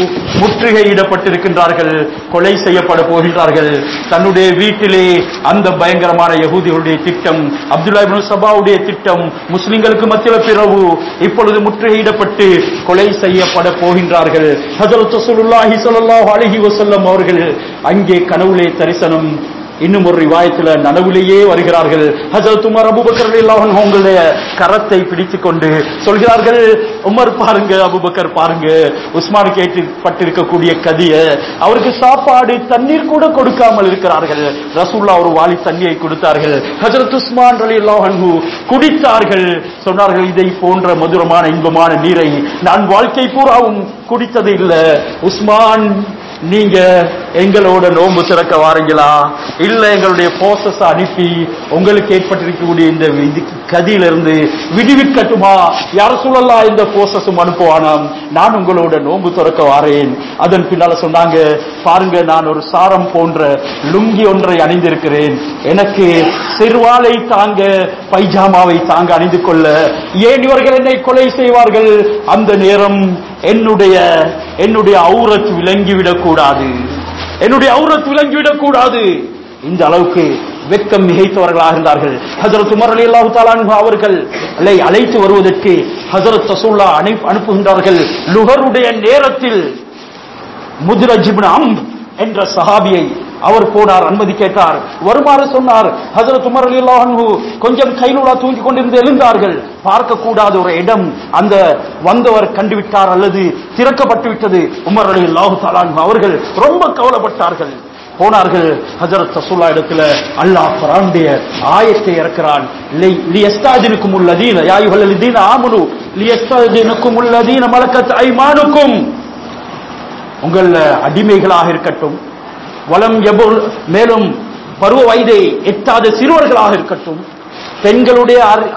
முற்றுகையிடப்பட்டிருக்கின்றார்கள் கொலை செய்யப்பட போகின்றார்கள் தன்னுடைய வீட்டிலே அந்த பயங்கரமான யகூதிகளுடைய திட்டம் அப்துல்லா இப்னு சபாவுடைய திட்டம் முஸ்லிம்களுக்கு மத்தியில் பிறகு இப்பொழுது முற்றுகையிடப்பட்டு கொலை செய்யப்பட போகின்றார்கள் ஹஜரத் ரசூலுல்லாஹி ஸல்லல்லாஹு அலைஹி வஸல்லம் அவர்கள் அங்கே கனவுலே தரிசனம் இன்னும் ஒரு ரிவாயத்துல நனவுலேயே வருகிறார்கள் ஹஜரத் உமர் அபூபக்கர் ரலியல்லாஹு அன்ஹு அவங்களுடைய கரத்தை பிடித்துக் கொண்டு சொல்கிறார்கள் உமர் பாருங்க அபூபக்கர் பாருங்க உஸ்மான் கேட்டுப்பட்டிருக்கக்கூடிய கதிய அவருக்கு சாப்பாடு தண்ணீர் கூட கொடுக்காமல் இருக்கிறார்கள் ரசூல்லா ஒரு வாளி தண்ணியை கொடுத்தார்கள் ஹஜரத் உஸ்மான் ரலியல்லாஹு அன்ஹு குடித்தார்கள் சொன்னார்கள் இதை போன்ற மதுரமான இன்பமான நீரை நான் வாழ்க்கை பூராவும் குடித்தது இல்ல உஸ்மான் நீங்க எங்களோட நோன்பு திறக்க வாரீங்களா இல்ல எங்களுடைய போசஸ் அனுப்பி உங்களுக்கு ஏற்பட்டிருக்கக்கூடிய இந்த இது கதியிலிருந்து விடுவிக்கட்டுமா யார சொல்லலாம் இந்த போசஸும் அனுப்புவானாம் நான் உங்களோட நோன்பு திறக்க வாரேன் அதன் பின்னால சொன்னாங்க பாருங்க நான் ஒரு சாரம் போன்ற லுங்கி ஒன்றை அணிந்திருக்கிறேன் எனக்கு சிறுவாலை தாங்க பைஜாமாவை தாங்க அணிந்து கொள்ள ஏன் இவர்கள் என்னை கொலை செய்வார்கள் அந்த நேரம் என்னுடைய என்னுடைய அவுரத் விளங்கிவிடக் கூடாது என்னுடைய அவுரத் விளங்கிவிடக் கூடாது இந்த அளவுக்கு வெட்கம் மிகைத்தவர்களாக இருந்தார்கள் ஹஜரத் உமர் அலி அல்லாஹு தாலான் அவர்கள் அல்லை அழைத்து வருவதற்கு ஹஜரத் ரசூல்லா அனுப்- அனுப்புகின்றார்கள் லுகருடைய நேரத்தில் முத்ரஜிபின் அம் என்ற சஹாபியை அவர் போனார் அனுமதி கேட்டார் வருமாறு சொன்னார் ஹஜரத் உமர் ரலியல்லாஹு அன்ஹு கொஞ்சம் கைலூலா தூங்கி கொண்டிருந்து எழுந்தார்கள் பார்க்க கூடாத ஒரு இடம் அந்த வந்தவர் கண்டுவிட்டார் அல்லது திறக்கப்பட்டு விட்டது உமர் ரலியல்லாஹு தஆலா அன்ஹு அவர்கள் ரொம்ப கவலைப்பட்டார்கள் போனார்கள் ஹஜரத் ரசூல்லா இடத்துல அல்லாஹ் குர்ஆனுடைய ஆயத்தை இறக்கிறான் லி- லியஸ்தாஜினுக்கும் உள்ளதீன யா அய்யுஹல்லதீன ஆமனு லியஸ்தாஜினுக்கும் உள்ளதீன மலக்கத் ஐமானுக்கும் உங்கள் அடிமைகளாக இருக்கட்டும் வலம் எபுல் மேலும் பருவ வயதை எட்டாத சிறுவர்களாக இருக்கட்டும் பெண்களுடைய அறி-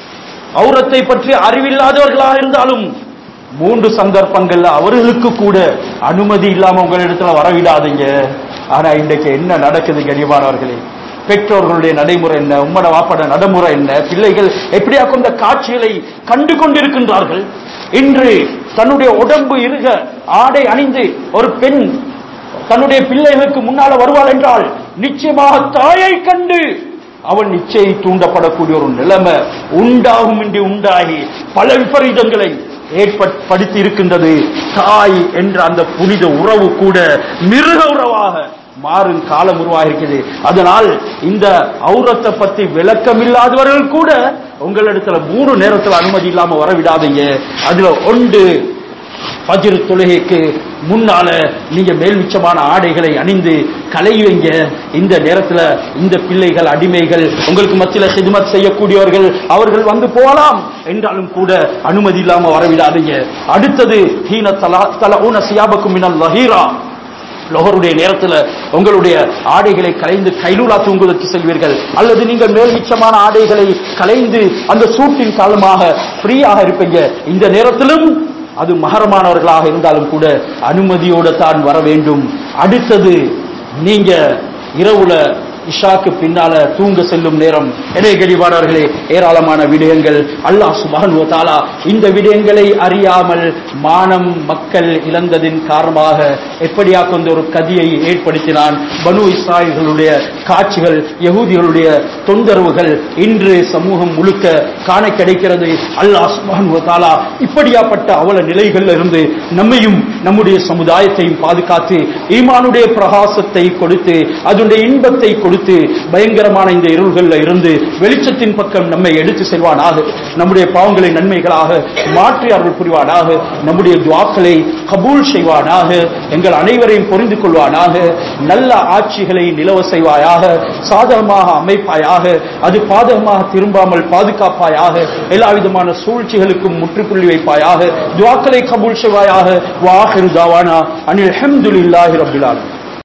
ஔரத்தை பற்றி அறிவில்லாதவர்களாக இருந்தாலும் மூன்று சந்தர்ப்பங்கள்ல அவர்களுக்கு கூட அனுமதி இல்லாம உங்களிடத்துல வரவிடாதீங்க ஆனா இன்றைக்கு என்ன நடக்குது கனிவானவர்களே பெற்றோர்களுடைய நடைமுறை என்ன உம்மட வாப்பட நடைமுறை என்ன பிள்ளைகள் எப்படியா கொண்ட காட்சிகளை கண்டு கொண்டிருக்கின்றார்கள் இன்று தன்னுடைய உடம்பு இருக ஆடை அணிந்து ஒரு பெண் தன்னுடைய பிள்ளைகளுக்கு முன்னால வருவாள் என்றால் நிச்சயமாக தாயை கண்டு அவன் நிச்சயை தூண்டப்படக்கூடிய ஒரு நிலைமை உண்டாகும் என்று உண்டாகி பல விபரீதங்களை ஏற்படுத்தி இருக்கின்றது தாய் என்ற அந்த புனித உறவு கூட மிருக உறவாக மாறும் காலம் உருவாகிருக்கிறது அதனால் இந்த ஔரத்தை பத்தி விளக்கம் இல்லாதவர்கள் கூட உங்களிடத்துல மூணு நேரத்துல அனுமதி இல்லாம வரவிடாதீங்க அதுல ஒன்று ஃபஜ்ர் தொழுகைக்கு முன்னால நீங்க மேல் மிச்சமான ஆடைகளை அணிந்து கலைவீங்க இந்த நேரத்துல இந்த பிள்ளைகள் அடிமைகள் உங்களுக்கு மத்தியில சிதுமத் செய்யக்கூடியவர்கள் அவர்கள் வந்து போகலாம் என்றாலும் கூட அனுமதி இல்லாம வரவிடாதீங்க அடுத்தது ஹீன தலா தல ஊன சியாபக்கும் மினல் லஹீரா லொஹருடைய நேரத்துல உங்களுடைய ஆடைகளை கலைந்து கைலூலா தூங்குவதற்கு செல்வீர்கள் அல்லது நீங்கள் மேல் மிச்சமான ஆடைகளை கலைந்து அந்த சூட்டின் காலமாக ஃப்ரீயாக இருப்பீங்க இந்த நேரத்திலும் அது மகரமானவர்களாக இருந்தாலும் கூட அனுமதியோடு தான் வர வேண்டும் அடுத்தது நீங்க இரவுல இஷாக்கு பின்னால தூங்க செல்லும் நேரம் எனவே கடிவானவர்களே ஏராளமான விடயங்கள் அல்லாஹ் சுபஹன் தாலா இந்த விடயங்களை அறியாமல் மானம் மக்கள் இழந்ததின் காரணமாக எப்படியா கொண்ட ஒரு கதியை ஏற்படுத்தினான் பனு இஸ்ராயல்களுடைய காட்சிகள் யகூதிகளுடைய தொந்தரவுகள் இன்று சமூகம் முழுக்க காண கிடைக்கிறது அல்லாஹ் சுபஹன் தாலா இப்படியாப்பட்ட அவல நிலைகள்ல இருந்து நம்மையும் நம்முடைய சமுதாயத்தையும் பாதுகாத்து ஈமானுடைய பிரகாசத்தை கொடுத்து அதனுடைய இன்பத்தை கொடுத்து கொடுத்து பயங்கரமான இந்த இருள்களில் இருந்து வெளிச்சத்தின் பக்கம் நம்மை எடுத்து செல்வானாக நம்முடைய பாவங்களை நன்மைகளாக மாற்றி அருள் புரிவானாக நம்முடைய துவாக்களை கபூல் செய்வானாக எங்கள் அனைவரையும் புரிந்து கொள்வானாக நல்ல ஆட்சிகளை நிலவ செய்வாயாக சாதகமாக அமைப்பாயாக அது பாதகமாக திரும்பாமல் பாதுகாப்பாயாக எல்லா விதமான சூழ்ச்சிகளுக்கும் முற்றுப்புள்ளி வைப்பாயாக துவாக்களை கபூல் செய்வாயாக வாஹிரு தாவானா அனில் அல்ஹம்துலில்லாஹி ரப்பில் ஆலமீன்